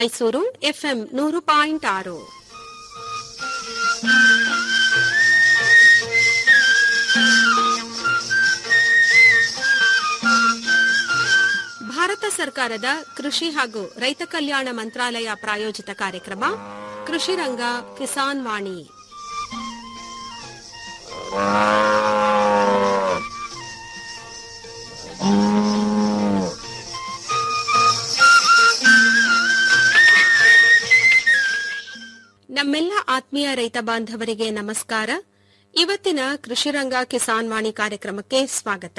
Mysuru FM ನೂರು point ಆರು ಭಾರತ ಸರ್ಕಾರದ ಕೃಷಿ ಹಾಗೂ ರೈತ ಕಲ್ಯಾಣ ಮಂತ್ರಾಲಯ ಪ್ರಾಯೋಜಿತ ಕಾರ್ಯಕ್ರಮ ಕೃಷಿ ರಂಗ ಕಿಸಾನ್ ವಾಣಿ ನಮ್ಮೆಲ್ಲ ಆತ್ಮೀಯ ರೈತ ಬಾಂಧವರಿಗೆ ನಮಸ್ಕಾರ ಇವತ್ತಿನ ಕೃಷಿರಂಗ ಕಿಸಾನ್ ವಾಣಿ ಕಾರ್ಯಕ್ರಮಕ್ಕೆ ಸ್ವಾಗತ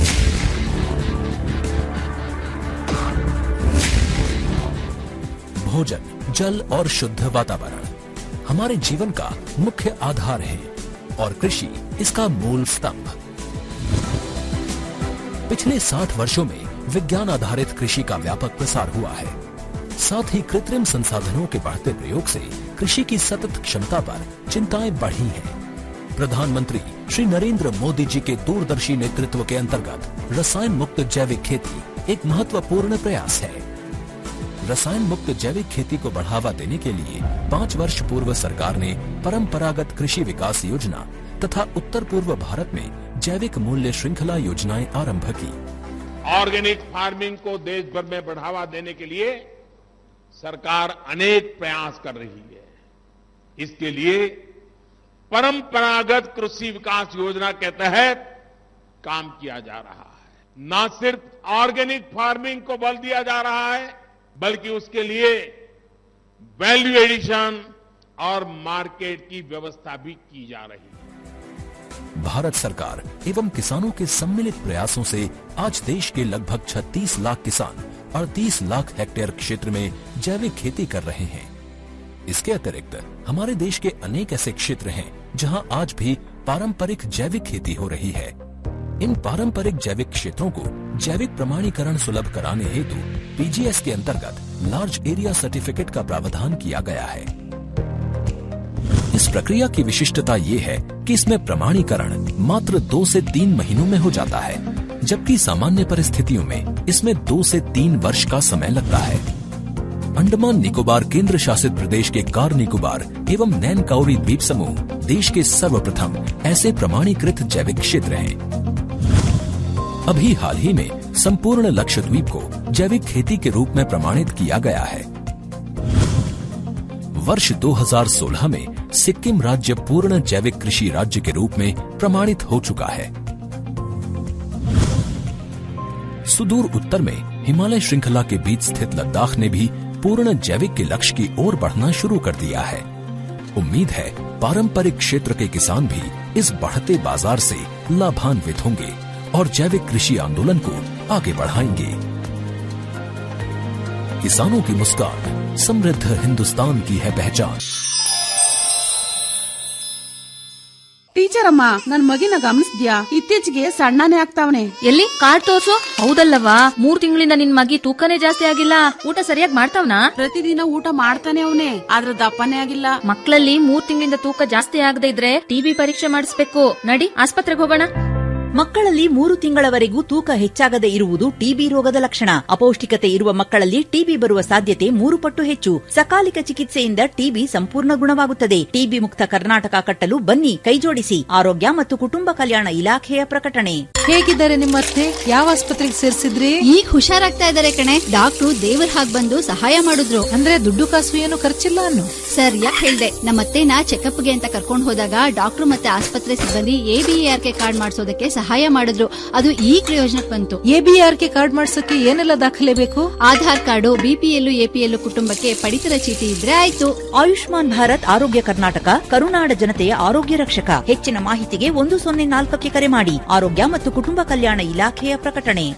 भोजन जल और शुद्ध वातावरण हमारे जीवन का मुख्य आधार है और कृषि इसका मूल स्तंभ पिछले 60 वर्षों में विज्ञान आधारित कृषि का व्यापक प्रसार हुआ है साथ ही कृत्रिम संसाधनों के बढ़ते प्रयोग से कृषि की सतत क्षमता पर चिंताएं बढ़ी हैं। प्रधानमंत्री श्री नरेंद्र मोदी जी के दूरदर्शी नेतृत्व के अंतर्गत रसायन मुक्त जैविक खेती एक महत्वपूर्ण प्रयास है रसायन मुक्त जैविक खेती को बढ़ावा देने के लिए पाँच वर्ष पूर्व सरकार ने परंपरागत कृषि विकास योजना तथा उत्तर पूर्व भारत में जैविक मूल्य श्रृंखला योजनाएं आरंभ की ऑर्गेनिक फार्मिंग को देश भर में बढ़ावा देने के लिए सरकार अनेक प्रयास कर रही है इसके लिए परंपरागत कृषि विकास योजना के तहत काम किया जा रहा है न सिर्फ ऑर्गेनिक फार्मिंग को बल दिया जा रहा है बल्कि उसके लिए वैल्यू एडिशन और मार्केट की व्यवस्था भी की जा रही है भारत सरकार एवं किसानों के सम्मिलित प्रयासों से आज देश के लगभग 36 लाख किसान 38 लाख हेक्टेयर क्षेत्र में जैविक खेती कर रहे हैं इसके अतिरिक्त हमारे देश के अनेक ऐसे क्षेत्र हैं जहां आज भी पारंपरिक जैविक खेती हो रही है इन पारंपरिक जैविक क्षेत्रों को जैविक प्रमाणीकरण सुलभ कराने हेतु पीजीएस के अंतर्गत लार्ज एरिया सर्टिफिकेट का प्रावधान किया गया है इस प्रक्रिया की विशिष्टता ये है कि इसमें प्रमाणीकरण मात्र दो से तीन महीनों में हो जाता है जबकि सामान्य परिस्थितियों में इसमें दो से तीन वर्ष का समय लगता है अंडमान निकोबार केंद्र शासित प्रदेश के कार निकोबार एवं नैन काउरी द्वीप समूह देश के सर्वप्रथम ऐसे प्रमाणीकृत जैविक क्षेत्र हैं अभी हाल ही में संपूर्ण लक्षद्वीप को जैविक खेती के रूप में प्रमाणित किया गया है वर्ष 2016 में सिक्किम राज्य पूर्ण जैविक कृषि राज्य के रूप में प्रमाणित हो चुका है सुदूर उत्तर में हिमालय श्रृंखला के बीच स्थित लद्दाख ने भी पूर्ण जैविक के लक्ष्य की ओर बढ़ना शुरू कर दिया है उम्मीद है पारंपरिक क्षेत्र के किसान भी इस बढ़ते बाजार से लाभान्वित होंगे और जैविक कृषि आंदोलन को आगे बढ़ाएंगे किसानों की मुस्कान समृद्ध हिंदुस्तान की है पहचान ಟೀಚರ್ ಅಮ್ಮ ನನ್ ಮಗಿನ ಗಮನಿಸ್ದ್ಯಾ ಇತ್ತೀಚೆಗೆ ಸಣ್ಣನೇ ಆಗ್ತಾವನೆ ಎಲ್ಲಿ ಕಾರ್ಡ್ ತೋರ್ಸು ಹೌದಲ್ಲವಾ ಮೂರ್ ತಿಂಗಳಿಂದ ನಿನ್ ಮಗಿ ತೂಕನೇ ಜಾಸ್ತಿ ಆಗಿಲ್ಲ ಊಟ ಸರಿಯಾಗಿ ಮಾಡ್ತಾವ್ನಾ ಪ್ರತಿದಿನ ಊಟ ಮಾಡ್ತಾನೆ ಅವನೇ ಆದ್ರ ದಪ್ಪನೇ ಆಗಿಲ್ಲ ಮಕ್ಕಳಲ್ಲಿ ಮೂರ್ ತಿಂಗಳಿಂದ ತೂಕ ಜಾಸ್ತಿ ಆಗದೆ ಇದ್ರೆ ಟಿಬಿ ಪರೀಕ್ಷೆ ಮಾಡಿಸ್ಬೇಕು ನಡಿ ಆಸ್ಪತ್ರೆಗೆ ಹೋಗೋಣ ಮಕ್ಕಳಲ್ಲಿ ಮೂರು ತಿಂಗಳವರೆಗೂ ತೂಕ ಹೆಚ್ಚಾಗದೆ ಇರುವುದು ಟಿಬಿ ರೋಗದ ಲಕ್ಷಣ ಅಪೌಷ್ಟಿಕತೆ ಇರುವ ಮಕ್ಕಳಲ್ಲಿ ಟಿಬಿ ಬರುವ ಸಾಧ್ಯತೆ ಮೂರು ಪಟ್ಟು ಹೆಚ್ಚು ಸಕಾಲಿಕ ಚಿಕಿತ್ಸೆಯಿಂದ ಟಿಬಿ ಸಂಪೂರ್ಣ ಗುಣವಾಗುತ್ತದೆ ಟಿಬಿ ಮುಕ್ತ ಕರ್ನಾಟಕ ಕಟ್ಟಲು ಬನ್ನಿ ಕೈಜೋಡಿಸಿ ಆರೋಗ್ಯ ಮತ್ತು ಕುಟುಂಬ ಕಲ್ಯಾಣ ಇಲಾಖೆಯ ಪ್ರಕಟಣೆ ಹೇಗಿದ್ದಾರೆ ನಿಮ್ಮತ್ತೆ ಯಾವ ಆಸ್ಪತ್ರೆಗೆ ಸೇರ್ಸಿದ್ರಿ ಈಗ ಹುಷಾರಾಗ್ತಾ ಇದಾರೆ ಕಣೆ ಡಾಕ್ಟ್ರು ದೇವರ ಹಾಗ್ ಬಂದು ಸಹಾಯ ಮಾಡಿದ್ರು ಅಂದ್ರೆ ದುಡ್ಡು ಕಾಸು ಏನು ಖರ್ಚಿಲ್ಲ ಅನ್ನು ಸರ್ ಯಾಕೆ ಹೇಳ್ದೆ ನಮ್ಮತ್ತೆನ ಚೆಕಪ್ಗೆ ಅಂತ ಕರ್ಕೊಂಡು ಹೋದಾಗ ಡಾಕ್ಟ್ರು ಮತ್ತೆ ಆಸ್ಪತ್ರೆ ಸಿಬ್ಬಂದಿ ಎಬಿಆರ್ ಕೆ ಕಾರ್ಡ್ ಮಾಡಿಸೋದಕ್ಕೆ ಸಹಾಯ ಮಾಡಿದ್ರು ಅದು ಈ ಪ್ರಯೋಜನಕ್ಕೆ ಬಂತು ಎಬಿಆರ್ ಕೆ ಕಾರ್ಡ್ ಮಾಡ್ಸಕ್ಕೆ ಏನೆಲ್ಲ ದಾಖಲೆ ಬೇಕು ಆಧಾರ್ ಕಾರ್ಡು ಬಿಪಿಎಲ್ ಎಪಿಎಲ್ ಕುಟುಂಬಕ್ಕೆ ಪಡಿತರ ಚೀಟಿ ಇದ್ರೆ ಆಯ್ತು ಆಯುಷ್ಮಾನ್ ಭಾರತ್ ಆರೋಗ್ಯ ಕರ್ನಾಟಕ ಕರುನಾಡ ಜನತೆಯ ಆರೋಗ್ಯ ರಕ್ಷಕ ಹೆಚ್ಚಿನ ಮಾಹಿತಿಗೆ ಒಂದು ಸೊನ್ನೆ ನಾಲ್ಕಕ್ಕೆ ಕರೆ ಮಾಡಿ ಆರೋಗ್ಯ ಮತ್ತು ಕುಟುಂಬ ಕಲ್ಯಾಣ ಇಲಾಖೆಯ ಪ್ರಕಟಣೆ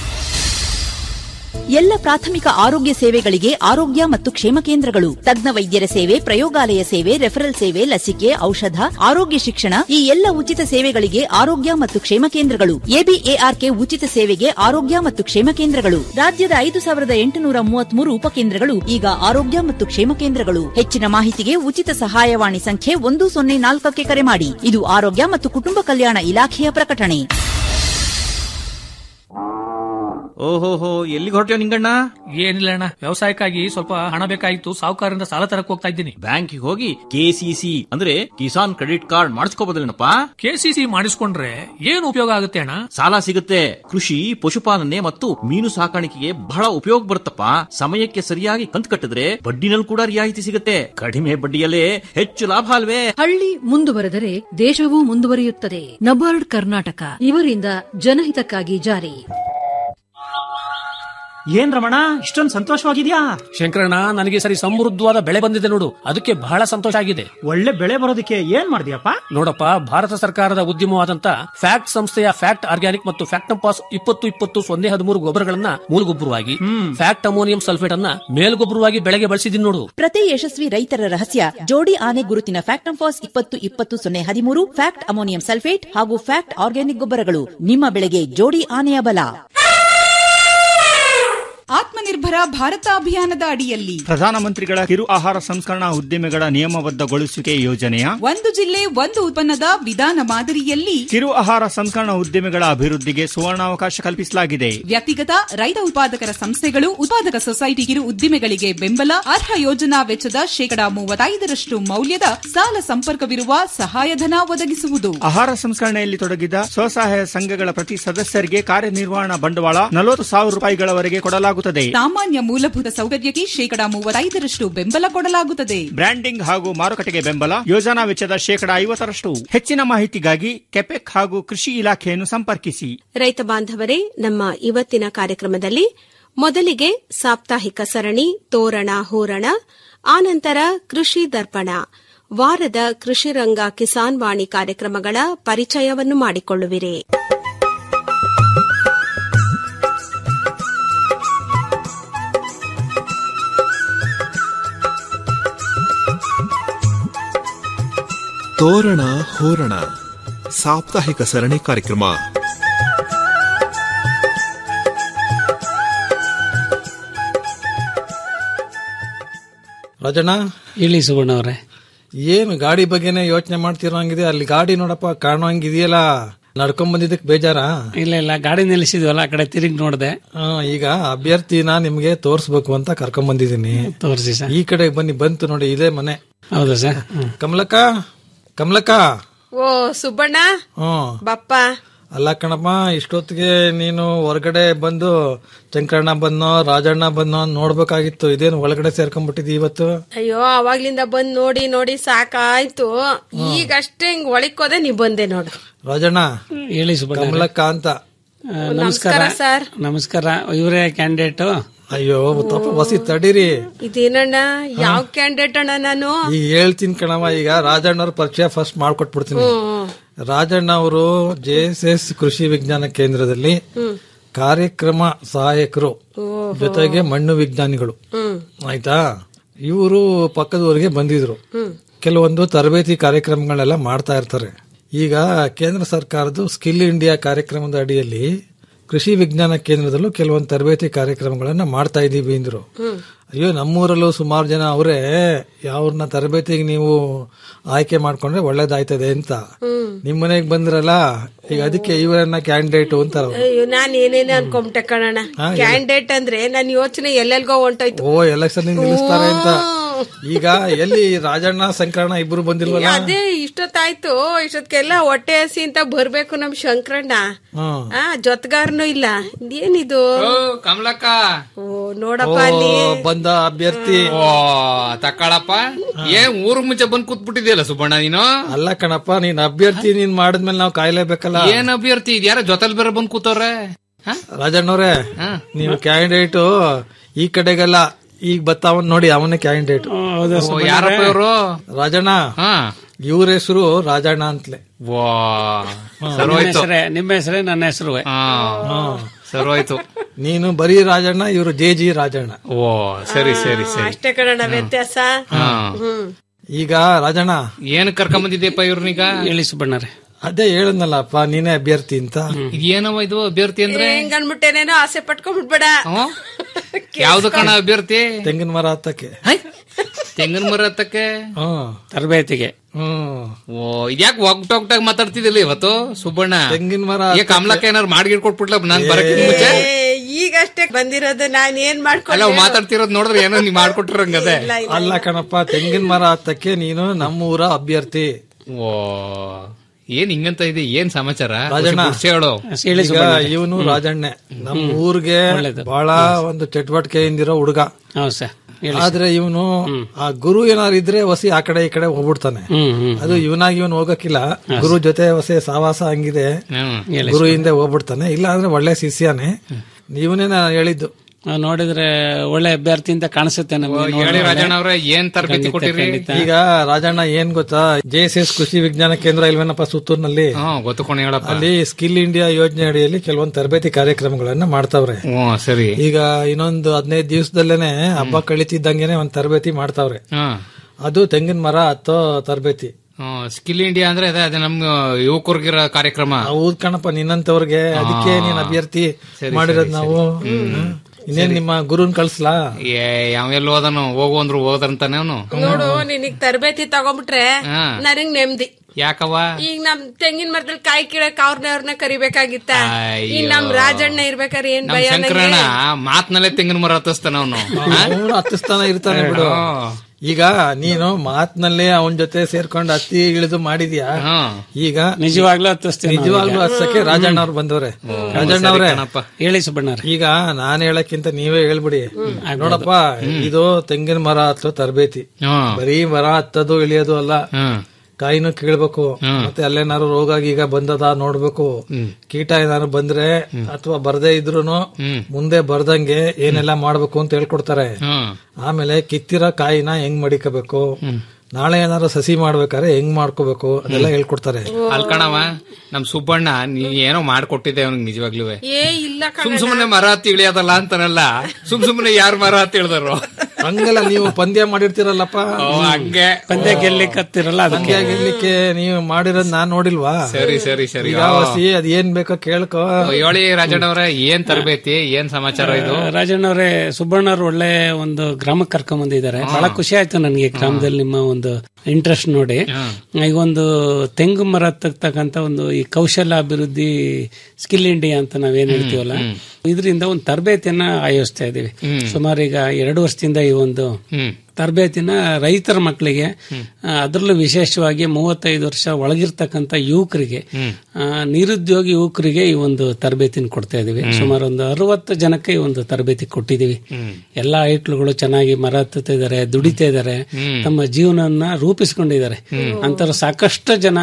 ಎಲ್ಲ ಪ್ರಾಥಮಿಕ ಆರೋಗ್ಯ ಸೇವೆಗಳಿಗೆ ಆರೋಗ್ಯ ಮತ್ತು ಕ್ಷೇಮ ಕೇಂದ್ರಗಳು ತಜ್ಞ ವೈದ್ಯರ ಸೇವೆ ಪ್ರಯೋಗಾಲಯ ಸೇವೆ ರೆಫರಲ್ ಸೇವೆ ಲಸಿಕೆ ಔಷಧ ಆರೋಗ್ಯ ಶಿಕ್ಷಣ ಈ ಎಲ್ಲ ಉಚಿತ ಸೇವೆಗಳಿಗೆ ಆರೋಗ್ಯ ಮತ್ತು ಕ್ಷೇಮ ಕೇಂದ್ರಗಳು ಎಬಿಎಆರ್ಕೆ ಉಚಿತ ಸೇವೆಗೆ ಆರೋಗ್ಯ ಮತ್ತು ಕ್ಷೇಮ ಕೇಂದ್ರಗಳು ರಾಜ್ಯದ ಐದು ಸಾವಿರದ ಎಂಟುನೂರ ಮೂವತ್ಮೂರು ಉಪಕೇಂದ್ರಗಳು ಈಗ ಆರೋಗ್ಯ ಮತ್ತು ಕ್ಷೇಮ ಕೇಂದ್ರಗಳು ಹೆಚ್ಚಿನ ಮಾಹಿತಿಗೆ ಉಚಿತ ಸಹಾಯವಾಣಿ ಸಂಖ್ಯೆ ಒಂದು ಸೊನ್ನೆ ನಾಲ್ಕಕ್ಕೆ ಕರೆ ಮಾಡಿ ಇದು ಆರೋಗ್ಯ ಮತ್ತು ಕುಟುಂಬ ಕಲ್ಯಾಣ ಇಲಾಖೆಯ ಪ್ರಕಟಣೆ ಓಹೋಹೋ ಎಲ್ಲಿಗೆ ಹೊರಟ್ಯೋ ನಿಂಗಣ್ಣ ಏನಿಲ್ಲ ಅಣ್ಣ ವ್ಯವಸಾಯಕ್ಕಾಗಿ ಸ್ವಲ್ಪ ಹಣ ಬೇಕಾಗಿತ್ತು ಸಾಹುಕಾರರಿಂದ ಸಾಲ ತರಕ್ ಹೋಗ್ತಾ ಇದ್ದೀನಿ ಬ್ಯಾಂಕಿಗೆ ಹೋಗಿ ಕೆಸಿಸಿ ಅಂದ್ರೆ ಕಿಸಾನ್ ಕ್ರೆಡಿಟ್ ಕಾರ್ಡ್ ಮಾಡಿಸ್ಕೋಬೋದಲ್ಲೇನಪ್ಪ ಕೆಸಿಸಿ ಮಾಡಿಸ್ಕೊಂಡ್ರೆ ಏನು ಉಪಯೋಗ ಆಗುತ್ತೆ ಅಣ್ಣ ಸಾಲ ಸಿಗುತ್ತೆ ಕೃಷಿ ಪಶುಪಾಲನೆ ಮತ್ತು ಮೀನು ಸಾಕಾಣಿಕೆಗೆ ಬಹಳ ಉಪಯೋಗ ಬರುತ್ತಪ್ಪ ಸಮಯಕ್ಕೆ ಸರಿಯಾಗಿ ಕಂತು ಕಟ್ಟಿದ್ರೆ ಬಡ್ಡಿನಲ್ಲಿ ಕೂಡ ರಿಯಾಯಿತಿ ಸಿಗುತ್ತೆ ಕಡಿಮೆ ಬಡ್ಡಿಯಲ್ಲೇ ಹೆಚ್ಚು ಲಾಭ ಅಲ್ವೇ ಹಳ್ಳಿ ಮುಂದುವರೆದರೆ ದೇಶವೂ ಮುಂದುವರಿಯುತ್ತದೆ ನಬಾರ್ಡ್ ಕರ್ನಾಟಕ ಇವರಿಂದ ಜನಹಿತಕ್ಕಾಗಿ ಜಾರಿ ಏನ್ ರಮಣ ಇಷ್ಟೊಂದು ಸಂತೋಷವಾಗಿದ್ಯಾ ಶಂಕರಣ್ಣ ನನಗೆ ಸರಿ ಸಮೃದ್ಧವಾದ ಬೆಳೆ ಬಂದಿದೆ ನೋಡು ಅದಕ್ಕೆ ಬಹಳ ಸಂತೋಷ ಆಗಿದೆ ಒಳ್ಳೆ ಬೆಳೆ ಬರೋದಕ್ಕೆ ಏನ್ ಮಾಡಿದ್ಯಪ್ಪ ನೋಡಪ್ಪ ಭಾರತ ಸರ್ಕಾರದ ಉದ್ಯಮವಾದಂತ ಫ್ಯಾಕ್ಟ್ ಸಂಸ್ಥೆಯ ಫ್ಯಾಕ್ಟ್ ಆರ್ಗ್ಯಾನಿಕ್ ಮತ್ತು ಫ್ಯಾಕ್ಟಂಪಾಸ್ ಇಪ್ಪತ್ತು ಇಪ್ಪತ್ತು ಸೊನ್ನೆ ಹದಿಮೂರು ಗೊಬ್ಬರಗಳನ್ನ ಮೂಲಗೊಬ್ಬರವಾಗಿ ಫ್ಯಾಕ್ಟ್ ಅಮೋನಿಯಂ ಸಲ್ಫೇಟ್ ಅನ್ನ ಮೇಲ್ಗೊಬ್ಬರವಾಗಿ ಬೆಳೆಗೆ ಬಳಸಿದೀನಿ ನೋಡು ಪ್ರತಿ ಯಶಸ್ವಿ ರೈತರ ರಹಸ್ಯ ಜೋಡಿ ಆನೆ ಗುರುತಿನ ಫ್ಯಾಕ್ಟಂಫಾಸ್ ಇಪ್ಪತ್ತು ಇಪ್ಪತ್ತು ಸೊನ್ನೆ ಹದಿಮೂರು ಫ್ಯಾಕ್ಟ್ ಅಮೋನಿಯಂ ಸಲ್ಫೇಟ್ ಹಾಗೂ ಫ್ಯಾಕ್ಟ್ ಆರ್ಗ್ಯಾನಿಕ್ ಗೊಬ್ಬರಗಳು ನಿಮ್ಮ ಬೆಳೆಗೆ ಜೋಡಿ ಆನೆಯ ಬಲ ಆತ್ಮನಿರ್ಭರ ಭಾರತ ಅಭಿಯಾನದ ಅಡಿಯಲ್ಲಿ ಪ್ರಧಾನಮಂತ್ರಿಗಳ ಕಿರು ಆಹಾರ ಸಂಸ್ಕರಣಾ ಉದ್ದಿಮೆಗಳ ನಿಯಮಬದ್ಧಗೊಳಿಸುವಿಕೆ ಯೋಜನೆಯ ಒಂದು ಜಿಲ್ಲೆ ಒಂದು ಉತ್ಪನ್ನದ ವಿಧಾನ ಮಾದರಿಯಲ್ಲಿ ಕಿರು ಆಹಾರ ಸಂಸ್ಕರಣಾ ಉದ್ದಿಮೆಗಳ ಅಭಿವೃದ್ಧಿಗೆ ಸುವರ್ಣಾವಕಾಶ ಕಲ್ಪಿಸಲಾಗಿದೆ ವ್ಯಕ್ತಿಗತ ರೈತ ಉತ್ಪಾದಕರ ಸಂಸ್ಥೆಗಳು ಉತ್ಪಾದಕ ಸೊಸೈಟಿ ಕಿರು ಉದ್ದಿಮೆಗಳಿಗೆ ಬೆಂಬಲ ಅರ್ಹ ಯೋಜನಾ ವೆಚ್ಚದ ಶೇಕಡಾ ಮೂವತ್ತೈದರಷ್ಟು ಮೌಲ್ಯದ ಸಾಲ ಸಂಪರ್ಕವಿರುವ ಸಹಾಯಧನ ಒದಗಿಸುವುದು ಆಹಾರ ಸಂಸ್ಕರಣೆಯಲ್ಲಿ ತೊಡಗಿದ ಸ್ವಸಹಾಯ ಸಂಘಗಳ ಪ್ರತಿ ಸದಸ್ಯರಿಗೆ ಕಾರ್ಯನಿರ್ವಹಣಾ ಬಂಡವಾಳ ನಲವತ್ತು ಸಾವಿರ ರೂಪಾಯಿಗಳವರೆಗೆ ಕೊಡಲಾಗುತ್ತದೆ ಸಾಮಾನ್ಯ ಮೂಲಭೂತ ಸೌಕರ್ಯಕ್ಕೆ ಶೇಕಡಾ ಮೂವತ್ತೈದರಷ್ಟು ಬೆಂಬಲ ಕೊಡಲಾಗುತ್ತದೆ ಬ್ರ್ಯಾಂಡಿಂಗ್ ಹಾಗೂ ಮಾರುಕಟ್ಟೆಗೆ ಬೆಂಬಲ ಯೋಜನಾ ವೆಚ್ಚದ ಶೇಕಡಾ ಐವತ್ತರಷ್ಟು ಹೆಚ್ಚಿನ ಮಾಹಿತಿಗಾಗಿ ಕೆಪೆಕ್ ಹಾಗೂ ಕೃಷಿ ಇಲಾಖೆಯನ್ನು ಸಂಪರ್ಕಿಸಿ ರೈತ ಬಾಂಧವರೇ ನಮ್ಮ ಇವತ್ತಿನ ಕಾರ್ಯಕ್ರಮದಲ್ಲಿ ಮೊದಲಿಗೆ ಸಾಪ್ತಾಹಿಕ ಸರಣಿ ತೋರಣ ಹೂರಣ ಆನಂತರ ಕೃಷಿ ದರ್ಪಣ ವಾರದ ಕೃಷಿ ರಂಗ ಕಿಸಾನ್ ವಾಣಿ ಕಾರ್ಯಕ್ರಮಗಳ ಪರಿಚಯವನ್ನು ಮಾಡಿಕೊಳ್ಳುವಿರಿ ತೋರಣ ಹೋರಣ ಸಾಪ್ತಾಹಿಕ ಸರಣಿ ಕಾರ್ಯಕ್ರಮ ರಾಜಣ್ಣ ಇಲ್ಲಿ ಸುವರ್ಣ ಅವ್ರೆ ಏನು ಗಾಡಿ ಬಗ್ಗೆನೇ ಯೋಚನೆ ಮಾಡ್ತಿರೋ ಹಂಗಿದೆ ಅಲ್ಲಿ ಗಾಡಿ ನೋಡಪ್ಪ ಕಾಣೋ ಹಂಗಿದೆಯಲ್ಲ ನಡ್ಕೊಂಡ್ ಬಂದಿದ್ದಕ್ ಬೇಜಾರ ಇಲ್ಲ ಇಲ್ಲ ಗಾಡಿ ನಿಲ್ಲಿಸಿದ್ವಲ್ಲ ಆ ಕಡೆ ತಿರುಗಿ ನೋಡ್ದೆ ಈಗ ಅಭ್ಯರ್ಥಿನ ನಿಮ್ಗೆ ತೋರ್ಸ್ಬೇಕು ಅಂತ ಕರ್ಕೊಂಡ್ ಬಂದಿದ್ದೀನಿ ತೋರಿಸಿ ಸರ್ ಈ ಕಡೆ ಬನ್ನಿ ಬಂತು ನೋಡಿ ಇದೇ ಮನೆ ಹೌದಾ ಸರ್ ಕಮಲಕ್ಕ ಕಮಲಕ್ಕ ಓ ಸುಬ್ಬಣ್ಣ ಹ್ಮ್ ಬಪ್ಪ ಅಲ್ಲ ಕಣಪ್ಪ ಇಷ್ಟೊತ್ತಿಗೆ ನೀನು ಹೊರಗಡೆ ಬಂದು ಶಂಕರಣ್ಣ ಬಂದೋ ರಾಜಣ್ಣ ಬಂದೋ ಅಂತ ನೋಡ್ಬೇಕಾಗಿತ್ತು ಇದೇನು ಒಳಗಡೆ ಸೇರ್ಕೊಂಡ್ಬಿಟ್ಟಿದಿ ಇವತ್ತು ಅಯ್ಯೋ ಅವಾಗ್ಲಿಂದ ಬಂದ್ ನೋಡಿ ನೋಡಿ ಸಾಕಾಯ್ತು ಈಗಷ್ಟೇ ಹಿಂಗ್ ಒಳಕೋದೆ ನೀ ಬಂದೆ ನೋಡು ರಾಜಣ್ಣ ಹೇಳಿ ಸುಬ್ಬಣ್ಣ ಅವ್ರೆ. ಕಮಲಕ್ಕ ಅಂತ ಆ, ನಮಸ್ಕಾರ ಸರ್ ನಮಸ್ಕಾರ ಇವರೇ ಕ್ಯಾಂಡಿಡೇಟ್ ಅಯ್ಯೋ ತಪ್ಪ ವಸಿ ತಡೀರಿ ಇದೇನಣ್ಣ ಯಾವ ಕ್ಯಾಂಡಿಡೇಟ್ ಅಣ್ಣ ನಾನು ಈಗ ಹೇಳ್ತೀನಿ ಕಣವ ಈಗ ರಾಜಣ್ಣವ್ರ ಪರಿಚಯ ಫಸ್ಟ್ ಮಾಡ್ಕೊಟ್ಬಿಡ್ತೀನಿ ಹ್ಮ್ ರಾಜಣ್ಣ ಅವರು ಜೆ ಎಸ್ ಎಸ್ ಕೃಷಿ ವಿಜ್ಞಾನ ಕೇಂದ್ರದಲ್ಲಿ ಹ್ಮ್ ಕಾರ್ಯಕ್ರಮ ಸಹಾಯಕರು ಜೊತೆಗೆ ಮಣ್ಣು ವಿಜ್ಞಾನಿಗಳು ಹ್ಮ್ ಆಯ್ತಾ ಇವರು ಪಕ್ಕದ ಊರಿಗೆ ಬಂದಿದ್ರು ಹ್ಮ್ ಕೆಲವೊಂದು ತರಬೇತಿ ಕಾರ್ಯಕ್ರಮಗಳೆಲ್ಲ ಮಾಡ್ತಾ ಇರ್ತಾರೆ ಈಗ ಕೇಂದ್ರ ಸರ್ಕಾರದ ಸ್ಕಿಲ್ ಇಂಡಿಯಾ ಕಾರ್ಯಕ್ರಮದ ಅಡಿಯಲ್ಲಿ ಕೃಷಿ ವಿಜ್ಞಾನ ಕೇಂದ್ರದಲ್ಲೂ ಕೆಲವೊಂದು ತರಬೇತಿ ಕಾರ್ಯಕ್ರಮಗಳನ್ನ ಮಾಡ್ತಾ ಇದೀವಿ ಅಂದ್ರು ಹ್ಮ್ ಅಯ್ಯೋ ನಮ್ಮೂರಲ್ಲೂ ಸುಮಾರು ಜನ ಅವರೇ ಯಾವ್ರನ್ನ ತರಬೇತಿಗೆ ನೀವು ಆಯ್ಕೆ ಮಾಡ್ಕೊಂಡ್ರೆ ಒಳ್ಳೇದಾಯ್ತದೆ ಅಂತ ಹ್ಮ್ ನಿಮ್ ಮನೆಗ್ ಬಂದ್ರಲ್ಲ ಈಗ ಅದಕ್ಕೆ ಇವರನ್ನ ಕ್ಯಾಂಡಿಡೇಟ್ ಅಂತಾರ ಅಯ್ಯೋ ನಾನ್ ಏನೇನೇ ಅನ್ಕೊಂಬಿಟ್ಟೆ ಕಣಣ್ಣ ಹಾ, ಹೇಳಿ. ಕ್ಯಾಂಡಿಡೇಟ್ ಅಂದ್ರೆ ನನ್ ಯೋಚನೆ ಎಲ್ಲೆಲ್ಗೋ ಹೊಂಟೋಯ್ತು ಓ ಎಲೆಕ್ಷನ್ ನಿಲ್ಲಿಸ್ತಾರೆ ಅಂತ ಈಗ ಎಲ್ಲಿ ರಾಜಣ್ಣ ಸಂಕರಣ ಇಬ್ರು ಬಂದಿಲ್ವಲ್ಲ ಅದೇ ಇಷ್ಟೊತ್ತಾಯ್ತು ಇಷ್ಟೊತ್ಗೆಲ್ಲ ಹೊಟ್ಟೆ ಹಸಿ ಅಂತ ಬರ್ಬೇಕು ನಮ್ ಶಂಕರಣ್ಣ ಹ್ಮ್ ಆ ಜೊತ್ಗಾರನು ಇಲ್ಲ ಏನಿದು ಕಮಲಕ್ಕ ಓ ನೋಡಪ್ಪ ಅಲ್ಲಿ ಓ, ಬಂದ ಅಭ್ಯರ್ಥಿ ಓ ತಕ್ಕಳಪ್ಪ ಏನ್ ಊರು ಮುಂಚೆ ಬಂದ್ ಕೂತ್ಬಿಟ್ಟಿದ್ಯಲ್ಲ ಸುಬ್ಬಣ್ಣ ನೀನು ಅಲ್ಲ ಕಣಪ್ಪ ನೀನ್ ಅಭ್ಯರ್ಥಿ ನೀನ್ ಮಾಡಿದ್ಮೇಲೆ ನಾವು ಕಾಯ್ಲೇಬೇಕಲ್ಲ ಏನ್ ಅಭ್ಯರ್ಥಿ ಇದ್ಯಾರ ಜೊತೆಲ್ ಬೇರೆ ಬಂದ್ ಕೂತವ್ರೆ ರಾಜಣ್ಣವ್ರೆ ನೀವು ಕ್ಯಾಂಡಿಡೇಟ್ ಈ ಕಡೆಗೆಲ್ಲ ಈಗ ಬತ್ತಾವನ್ ನೋಡಿ ಅವನೇ ಕ್ಯಾಂಡಿಡೇಟ್ ಓ, ಯಾರಪ್ಪ ಇವ್ರು ರಾಜಣ್ಣ ಇವ್ರ ಹೆಸರು ರಾಜಣ್ಣ ಅಂತಲೇ ವಾ ನಿಮ್ಮ ಸರ್ವಾಯ್ತು ಹೆಸರೇ ನಿಮ್ಮ ಹೆಸರೇ ನನ್ನ ಹೆಸರು ಸರ್ವಾಯ್ತು ನೀನು ಬರೀ ರಾಜಣ್ಣ ಇವರು ಜೆ ಜಿ ರಾಜಣ್ಣ ಓ ಸರಿ ಸರಿ ಸರಿ ಅಷ್ಟೇ ಕಣಣ್ಣ ವ್ಯತ್ಯಾಸ ಹಾ. ಹ್ಮ್ ಈಗ ರಾಜಣ್ಣ ಏನ್ ಕರ್ಕೊಂಡ್ ಬಂದಿದ್ಯಪ್ಪ ಇವ್ರನೀಗ ಹೇಳಿ ಸುಬ್ಬಣ್ಣರೇ ಅದೇ ಹೇಳದ್ನಲ್ಲಪ್ಪ ನೀನೇ ಅಭ್ಯರ್ಥಿ ಅಂತ ಏನವ ಇದು ಅಭ್ಯರ್ಥಿ ಅಂದ್ರೆ ಹೆಂಗ್ ಅನ್ಬಿಟ್ಟೇನೇನೋ ಆಸೆ ಪಟ್ಕೊಂಡ್ಬಿಡ್ಬೇಡ ಹ್ಮ್? ಯಾವ್ದು ಕಣ ಅಭ್ಯರ್ಥಿ ತೆಂಗಿನ ಮರ ಹತ್ತಕ್ಕೆ ತೆಂಗಿನ ಮರ ಹತ್ತಕ್ಕೆ ಹ್ಮ್ ತರಬೇತಿಗೆ ಹ್ಮ್ ಓ ಇದ್ಯಾಕ್ ಒಗ್ಟೊಗ್ಟಾಗ್ ಮಾತಾಡ್ತಿದ್ದಿಲ್ಲ ಇವತ್ತು ಸುಬ್ಬಣ್ಣ ತೆಂಗಿನ ಮರ ಏ ಕಮಲಕ್ಕ ಏನಾರು ಮಾಡ್ಗಿಡ್ ಕೊಟ್ಬಿಟ್ಲ ನಾನ್ ಬರಕ್ಕಿಂತ ಮುಂಚೆ ಏ, ಈಗಷ್ಟೇ ಬಂದಿರೋದು ನಾನ್ ಏನ್ ಅಲ್ಲ ಮಾಡ್ಕೊಂಡೆ ಮಾತಾಡ್ತಿರೋದ್ ನೋಡಿದ್ರೆ ಏನೋ ನೀವ್ ಮಾಡ್ಕೊಟ್ಟಿರಂಗದೆ ಇಲ್ಲ, ಇಲ್ಲ. ಅಲ್ಲ ಕಣಪ್ಪ ತೆಂಗಿನ ಮರ ಹತ್ತಕ್ಕೆ ನೀನು ನಮ್ಮೂರ ಅಭ್ಯರ್ಥಿ ಓ ಏನ್ ಹಿಂಗಂತ ಇದೆ ಏನ್ ಸಮಾಚಾರ ರಾಜಣ್ಣ ಖುಷಿ ಹೇಳು ಈಗ ಇವನು ರಾಜಣ್ಣೆ ನಮ್ಮ ಊರಿಗೆ ಬಹಳ ಒಂದು ಚಟುವಟಿಕೆಯಿಂದಿರೋ ಹುಡುಗ ಹೌದು ಸರ್ ಆದ್ರೆ ಇವನು ಆ ಗುರು ಏನಾದ್ರು ಇದ್ರೆ ವಸಿ ಆ ಕಡೆ ಈ ಕಡೆ ಹೋಗ್ಬಿಡ್ತಾನೆ ಅದು ಇವನಾಗಿ ಇವನು ಹೋಗಕ್ಕಿಲ್ಲ ಗುರು ಜೊತೆ ವಸಿ ಸಾವಾಸ ಹಂಗಿದೆ ಗುರು ಹಿಂದೆ ಹೋಗ್ಬಿಡ್ತಾನೆ ಇಲ್ಲ ಅಂದ್ರೆ ಒಳ್ಳೆ ಶಿಷ್ಯನೇ ನೀವನೇ ನಾ ಹೇಳಿದ್ದು ನಾವ್ ನೋಡಿದ್ರೆ ಒಳ್ಳೆ ಅಭ್ಯರ್ಥಿ ಅಂತ ಕಾಣಿಸುತ್ತೆ ನಮ್ಗೆ ಹೇಳಿ ನೋಡಿದ್ರೆ. ರಾಜಣ್ಣ ಅವ್ರೆ ಏನ್ ತರಬೇತಿ ಖಂಡಿತ, ಕೊಟ್ಟಿರಿ ಖಂಡಿತ. ಈಗ ರಾಜಣ್ಣ ಏನ್ ಗೊತ್ತಾ ಜೆ ಎಸ್ ಎಸ್ ಕೃಷಿ ವಿಜ್ಞಾನ ಕೇಂದ್ರ ಇಲ್ವೇನಪ್ಪ ಸುತ್ತೂರಿನಲ್ಲಿ ಹಾ ಗೊತ್ತುಕೊಂಡು ಹೇಳಪ್ಪ ಅಲ್ಲಿ ಸ್ಕಿಲ್ ಇಂಡಿಯಾ ಯೋಜನೆ ಅಡಿಯಲ್ಲಿ ಕೆಲವೊಂದು ತರಬೇತಿ ಕಾರ್ಯಕ್ರಮಗಳನ್ನ ಮಾಡ್ತಾವ್ರೆ ಹ್ಮ್ ಸರಿ ಈಗ ಇನ್ನೊಂದು ಹದಿನೈದು ದಿವಸದಲ್ಲೇನೆ ಹಬ್ಬ ಕಳಿತಿದ್ದಂಗೆನೆ ಒಂದ್ ತರಬೇತಿ ಮಾಡ್ತಾವ್ರೆ ಹಾ ಅದು ತೆಂಗಿನ ಮರ ಹತ್ತೋ ತರಬೇತಿ ಸ್ಕಿಲ್ ಇಂಡಿಯಾ ಅಂದ್ರೆ ಅದೇ ಅದೇ ನಮ್ ಯುವಕರಿಗಿರೋ ಕಾರ್ಯಕ್ರಮ ಹೌದ್ ಕಣಪ್ಪ ನಿನ್ನಂತವ್ರಿಗೆ ಅದಕ್ಕೆ ನೀನ್ ಅಭ್ಯರ್ಥಿ ಮಾಡಿರೋದ್ ನಾವು ಹ್ಮ್. ಇನ್ನೇನ್ ನಿಮ್ಮ ಗುರುನ್ ಕಳ್ಸ್ಲಾ ಏ ಯಾವೆಲ್ಲ ಹೋದನು ಹೋಗು ಅಂದ್ರು ಹೋದಂತಾನೆ ಅವನು ನೋಡು ನಿನಗ್ ತರಬೇತಿ ತಗೊಂಡ್ಬಿಟ್ರೆ ಹಾ. ನನಗ್ ನೆಮ್ಮದಿ ಯಾಕವ್ವ ಈಗ ನಮ್ ತೆಂಗಿನ ಮರದಲ್ಲಿ ಕಾಯಿ ಕೀಳಕ್ ಅವ್ರನ್ನ ಕರಿಬೇಕಾಗಿತ್ತ ಅಯ್ಯೋ. ಈಗ ನಮ್ ರಾಜಣ್ಣ ಇರ್ಬೇಕಾದ್ರೆ ಏನ್ ನಮ್ ಭಯ ಶಂಕರಣ್ಣ ಮಾತ್ನಲ್ಲೇ ತೆಂಗಿನ ಮರ ಹತ್ತಿಸ್ತಾನ ಅವನು ಅವ್ನು ಹತ್ತಿಸ್ತಾನ ಇರ್ತಾನೆ ಬಿಡು ಈಗ ನೀನು ಮಾತ್ನಲ್ಲೇ ಅವನ್ ಜೊತೆ ಸೇರ್ಕೊಂಡು ಹತ್ತಿ ಇಳಿದು ಮಾಡಿದ್ಯಾ ಈಗ ನಿಜವಾಗ್ಲೂ ಹತ್ತಿಸ್ತೀನಿ ನಾವು ನಿಜವಾಗ್ಲೂ ಈಗ. ಹಚ್ಚಕ್ಕೆ ರಾಜಣ್ಣ ಅವ್ರು ಬಂದವ್ರೆ ರಾಜಣ್ಣ ಅವ್ರೆ ಹೇಳಿ ಸುಬ್ಬಣ್ಣ ಈಗ ನಾನ್ ಹೇಳಕ್ಕಿಂತ ನೀವೇ ಹೇಳ್ಬಿಡಿ ನೋಡಪ್ಪ ಇದು ತೆಂಗಿನ ಮರ ಹತ್ತೋ ತರಬೇತಿ ಬರೀ ಮರ ಹತ್ತದು ಇಳಿಯೋದು ಅಲ್ಲ ಕಾಯಿನೂ ಕೀಳ್ಬೇಕು ಮತ್ತೆ ಅಲ್ಲೇನಾರು ರೋಗ ಗೀಗ ಬಂದದ ನೋಡ್ಬೇಕು ಕೀಟ ಏನಾದ್ರು ಬಂದ್ರೆ ಅಥವಾ ಬರ್ದೇ ಇದ್ರೂನು ಮುಂದೆ ಬರ್ದಂಗೆ ಏನೆಲ್ಲ ಮಾಡ್ಬೇಕು ಅಂತ ಹೇಳ್ಕೊಡ್ತಾರೆ ಆಮೇಲೆ ಕಿತ್ತಿರೋ ಕಾಯಿನ ಹೆಂಗ್ ಮಡಿಕಬೇಕು ನಾಳೆ ಏನಾರು ಸಸಿ ಮಾಡ್ಬೇಕಾದ್ರೆ ಹೆಂಗ್ ಮಾಡ್ಕೋಬೇಕು ಅದೆಲ್ಲ ಹೇಳ್ಕೊಡ್ತಾರೆ ಅಲ್ಕಣವ ನಮ್ ಸುಬ್ಬಣ್ಣ ನೀ ಏನೋ ಮಾಡ್ಕೊಟ್ಟಿದ್ದೆ ಅವ್ನಿಗೆ ನಿಜವಾಗ್ಲೂ ಏ ಇಲ್ಲ ಸುಮ್ ಸುಮ್ಮನೆ ಮರ ಹತ್ತಿ ಇಳಿಯೋದಲ್ಲ ಅಂತಾನಲ್ಲ ಸುಮ್ ಸುಮ್ಮನೆ ಯಾರು ಮರ ಹತ್ತಿ ಇಳ್ದಾರೋ ಹಂಗಲ್ಲ ನೀವು ಪಂದ್ಯ ಮಾಡಿರ್ತೀರಲ್ಲಪ್ಪ ಹಂಗೆ ಪಂದ್ಯ ಗೆಲ್ಲಿಕ್ ಹತ್ತಿರಲ್ಲ ಅದಕ್ಕೆ ಪಂದ್ಯ ಗೆಲ್ಲಿಕ್ಕೆ ನೀವು ಮಾಡಿರೋದ್ ನಾನ್ ನೋಡಿಲ್ವಾ ಸರಿ ಸರಿ ಸರಿ ಈಗ ವಸಿ ಅದ್ ಏನ್ ಬೇಕೋ ಕೇಳ್ಕೊ ಹೇಳಿ ರಾಜಣ್ಣ ಅವ್ರೆ ಏನ್ ತರಬೇತಿ ಏನ್ ಸಮಾಚಾರ ಇದು ರಾಜಣ್ಣವ್ರೆ ಸುಬ್ಬಣ್ಣವ್ರು ಒಳ್ಳೆ ಒಂದು ಗ್ರಾಮಕ್ಕೆ ಕರ್ಕೊಂಡ್ ಬಂದಿದ್ದಾರೆ ಬಹಳ ಖುಷಿ ಆಯ್ತು ನನಗೆ ಗ್ರಾಮದಲ್ಲಿ ನಿಮ್ಮ ಒಂದು ಇಂಟ್ರೆಸ್ಟ್ ನೋಡಿ ಈಗ ಒಂದು ತೆಂಗು ಮರ ತಗ್ತಕ್ಕಂತ ಒಂದು ಈ ಕೌಶಲ್ಯ ಅಭಿವೃದ್ಧಿ ಸ್ಕಿಲ್ ಇಂಡಿಯಾ ಅಂತ ನಾವೇನ್ ಹೇಳ್ತೀವಲ್ಲ ಇದರಿಂದ ಒಂದು ತರಬೇತಿಯನ್ನ ಆಯೋಜಿಸ್ತಾ ಇದೀವಿ ಸುಮಾರು ಈಗ ಎರಡು ವರ್ಷದಿಂದ ಈ ಒಂದು ತರಬೇತಿನ ರೈತರ ಮಕ್ಕಳಿಗೆ ಆ, ಅದರಲ್ಲೂ ವಿಶೇಷವಾಗಿ ಮೂವತ್ತೈದು ವರ್ಷ ಒಳಗಿರ್ತಕ್ಕಂಥ ಯುವಕರಿಗೆ ಆ, ನಿರುದ್ಯೋಗಿ ಯುವಕರಿಗೆ ಈ ಒಂದು ತರಬೇತಿನ ಕೊಡ್ತಾ ಇದೀವಿ ಸುಮಾರು ಒಂದು ಅರವತ್ತು ಜನಕ್ಕೆ ಈ ಒಂದು ತರಬೇತಿ ಕೊಟ್ಟಿದೀವಿ ಎಲ್ಲಾ ಐಟ್ಲುಗಳು ಚೆನ್ನಾಗಿ ಮರ ಹತ್ತುತ್ತಾ ಇದಾರೆ ದುಡಿತಾ ಇದಾರೆ ತಮ್ಮ ಜೀವನವನ್ನ ರೂಪಿಸ್ಕೊಂಡಿದ್ದಾರೆ ಅಂತರ ಸಾಕಷ್ಟು ಜನ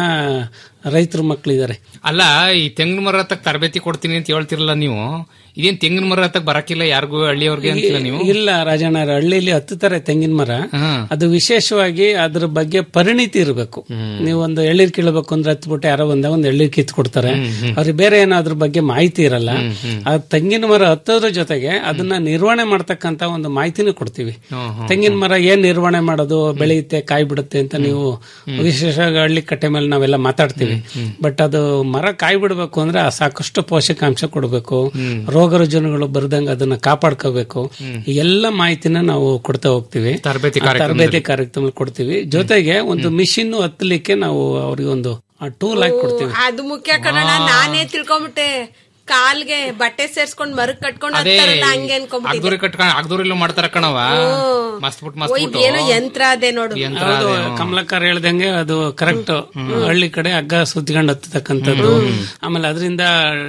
ರೈತರ ಮಕ್ಕಳಿದ್ದಾರೆ ಅಲ್ಲ ಈ ತೆಂಗಿನ ಮರ ಹತ್ತಕ್ ತರಬೇತಿ ಕೊಡ್ತೀನಿ ಅಂತ ಹೇಳ್ತಿರಲ್ಲ ನೀವು ಇದೇನ್ ತೆಂಗಿನ ಮರ ಹತ್ತಕ್ ಬರಕಿಲ್ಲ ಯಾರಿಗೂ ಹಳ್ಳಿಯವ್ರಿಗೆ ಅಂತಿಲ್ಲ ನೀವು ಇಲ್ಲ ರಾಜಣ್ಣ ಹಳ್ಳಿಲಿ ಹತ್ತುತ್ತಾರೆ ತೆಂಗಿನ ಮರ ಅದು ವಿಶೇಷವಾಗಿ ಅದ್ರ ಬಗ್ಗೆ ಪರಿಣಿತಿ ಇರಬೇಕು ನೀವು ಒಂದು ಎಳ್ನೀರ್ ಕೀಳಬೇಕು ಅಂದ್ರೆ ಹತ್ಬಿಟ್ಟು ಯಾರೋ ಒಂದ ಒಂದು ಎಳ್ನೀರ್ ಕಿತ್ ಕೊಡ್ತಾರೆ ಅವ್ರಿಗೆ ಬೇರೆ ಏನೋ ಅದ್ರ ಬಗ್ಗೆ ಮಾಹಿತಿ ಇರಲ್ಲ ಆ ತೆಂಗಿನ ಮರ ಹತ್ತೋದ್ರ ಜೊತೆಗೆ ಅದನ್ನ ನಿರ್ವಹಣೆ ಮಾಡ್ತಕ್ಕಂತ ಒಂದು ಮಾಹಿತಿನೂ ಕೊಡ್ತೀವಿ ತೆಂಗಿನ ಮರ ಏನ್ ನಿರ್ವಹಣೆ ಮಾಡೋದು ಬೆಳೆಯುತ್ತೆ ಕಾಯಿ ಬಿಡುತ್ತೆ ಅಂತ ನೀವು ವಿಶೇಷವಾಗಿ ಹಳ್ಳಿ ಕಟ್ಟೆ ಮೇಲೆ ನಾವೆಲ್ಲ ಮಾತಾಡ್ತೀವಿ ಬಟ್ ಅದು ಮರ ಕಾಯಿ ಬಿಡಬೇಕು ಅಂದ್ರೆ ಆ ಸಾಕಷ್ಟು ಪೋಷಕಾಂಶ ಕೊಡಬೇಕು ರೋಗ ರುಜಿನಗಳು ಬರ್ದಂಗ ಅದನ್ನ ಕಾಪಾಡ್ಕೋಬೇಕು ಈ ಎಲ್ಲ ಮಾಹಿತಿನ ನಾವು ಕೊಡ್ತಾ ಹೋಗ್ತೀವಿ ತರಬೇತಿ ಆ ತರಬೇತಿ ಕಾರ್ಯಕ್ರಮ ಕೊಡ್ತೀವಿ ಜೊತೆಗೆ ಒಂದು ಮಿಷಿನ್ ಹತ್ತಲಿಕ್ಕೆ ನಾವು ಅವ್ರಿಗೆ ಒಂದು ಟೂಲ್ ಆಗಿ ಕೊಡ್ತೀವಿ ಅದು ಮುಖ್ಯ ಕಣಣ್ಣ ನಾನೇ ತಿಳ್ಕೊಂಬಿಟ್ಟೆ ಕಾಲ್ಗೆ ಬಟ್ಟೆ ಸೇರ್ಸ್ಕೊಂಡ್ ಮರಕ್ ಕಟ್ಕೊಂಡ್ ಅದೇ ಹತ್ತಾರಲ್ಲ ಹಂಗೆ ಅನ್ಕೊಂಬಿಟ್ಟಿದ್ದೆ ಅಗ್ದೂರಿ ಕಟ್ಕೊಂಡ್ ಅಗ್ದೂರಿಲ್ಲೂ ಮಾಡ್ತಾರ ಕಣವ ಮಸ್ತ್ ಬಿಟ್ ಮಸ್ತ್ ಓ, ಬಿಟ್ಟು ಇದೇನೋ ಯಂತ್ರ ಅದೇ ನೋಡು ಹೌದು ಕಮಲಕ್ಕರ್ ಹೇಳ್ದಂಗೆ ಅದು ಕರೆಕ್ಟ್ ಹಳ್ಳಿ ಕಡೆ ಹಗ್ಗ ಸುತ್ತಿಕೊಂಡು ಹತ್ತತಕ್ಕಂಥದ್ದು ಆಮೇಲೆ ಅದರಿಂದ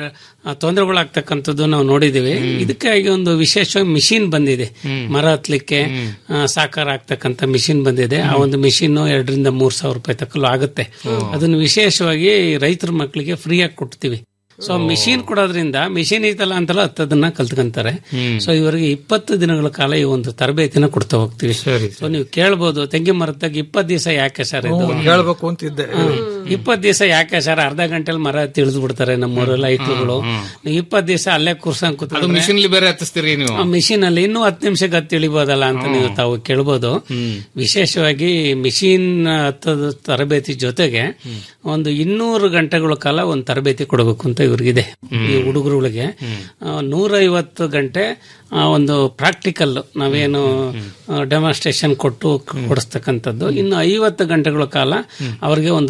ತೊಂದರೆಗಳಾಗ್ತಕ್ಕಂಥದ್ದು ನಾವು ನೋಡಿದೀವಿ ಇದಕ್ಕಾಗಿ ಒಂದು ವಿಶೇಷವಾಗಿ ಮಿಷಿನ್ ಬಂದಿದೆ ಮರ ಹತ್ಲಿಕ್ಕೆ ಆ, ಸಾಕಾರ ಆಗ್ತಕ್ಕಂಥ ಮಿಷಿನ್ ಬಂದಿದೆ ಆ ಒಂದು ಮಿಷಿನ್ ಎರಡರಿಂದ ಮೂರ್ ಸಾವಿರ ರೂಪಾಯಿ ತಕ್ಕಲು ಆಗುತ್ತೆ ಅದನ್ನು ವಿಶೇಷವಾಗಿ ರೈತರ ಮಕ್ಕಳಿಗೆ ಫ್ರೀಯಾಗಿ ಕೊಡ್ತೀವಿ ಸೊ ಮಿಷಿನ್ ಕೊಡೋದ್ರಿಂದ ಮಿಷಿನ್ ಐತಲ್ಲ ಅಂತಲ್ಲ ಹತ್ತದನ್ನ ಕಲ್ತ್ಕೊಂತಾರೆ ಸೊ ಇವರಿಗೆ ಇಪ್ಪತ್ತು ದಿನಗಳ ಕಾಲ ಈ ಒಂದು ತರಬೇತಿನ ಕೊಡ್ತಾ ಹೋಗ್ತೀವಿ ಸೊ ನೀವು ಕೇಳ್ಬೋದು ತೆಂಗಿನ ಮರದಾಗ ಇಪ್ಪತ್ತು ದಿವಸ ಯಾಕೆ ಸರ್ ಇದು ಹ್ಮ್, ಹೇಳ್ಬೇಕು ಅಂತಿದ್ದೆ ಇಪ್ಪತ್ತು ದಿವಸ ಯಾಕೆ ಸರ್ ಅರ್ಧ ಗಂಟೆಲಿ ಮರ ತಿಳಿದು ಬಿಡ್ತಾರೆ ನಮ್ಮೂರೆಲ್ಲ ಐಟ್ಲುಗಳು ನೀವು ಇಪ್ಪತ್ತು ದಿವಸ ಅಲ್ಲೇ ಕುರ್ಸಂಗ್ ಅದು ಕೂತ್ಕೊಂಡ್ರೆ ಮಿಷಿನ್ ಬೇರೆ ಹತ್ತಿಸ್ತೀರಿ ನೀವು ಆ ಮಿಷಿನ್ ಅಲ್ಲಿ ಇನ್ನೂ ಹತ್ತು ನಿಮಿಷಕ್ಕೆ ಹತ್ತು ಇಳಿಬೋದಲ್ಲ ಅಂತ ನೀವು ತಾವು ಕೇಳ್ಬೋದು ವಿಶೇಷವಾಗಿ ಮಿಷಿನ್ ಹತ್ತದ ತರಬೇತಿ ಜೊತೆಗೆ ಒಂದು ಇನ್ನೂರು ಗಂಟೆಗಳ ಕಾಲ ಒಂದು ತರಬೇತಿ ಕೊಡಬೇಕು ಅಂತ ಇವ್ರಿಗಿದೆ ಈ ಹುಡುಗರುಗಳಿಗೆ ನೂರೈವತ್ತು ಗಂಟೆ ಆ, ಒಂದು ಪ್ರಾಕ್ಟಿಕಲ್ ನಾವೇನು ಡೆಮಾನ್ಸ್ಟ್ರೇಷನ್ ಕೊಟ್ಟು ಕೊಡಿಸ್ತಕ್ಕಂಥದ್ದು ಇನ್ನು ಐವತ್ತು ಗಂಟೆಗಳ ಕಾಲ ಅವರಿಗೆ ಒಂದು ಥಿಯರಿ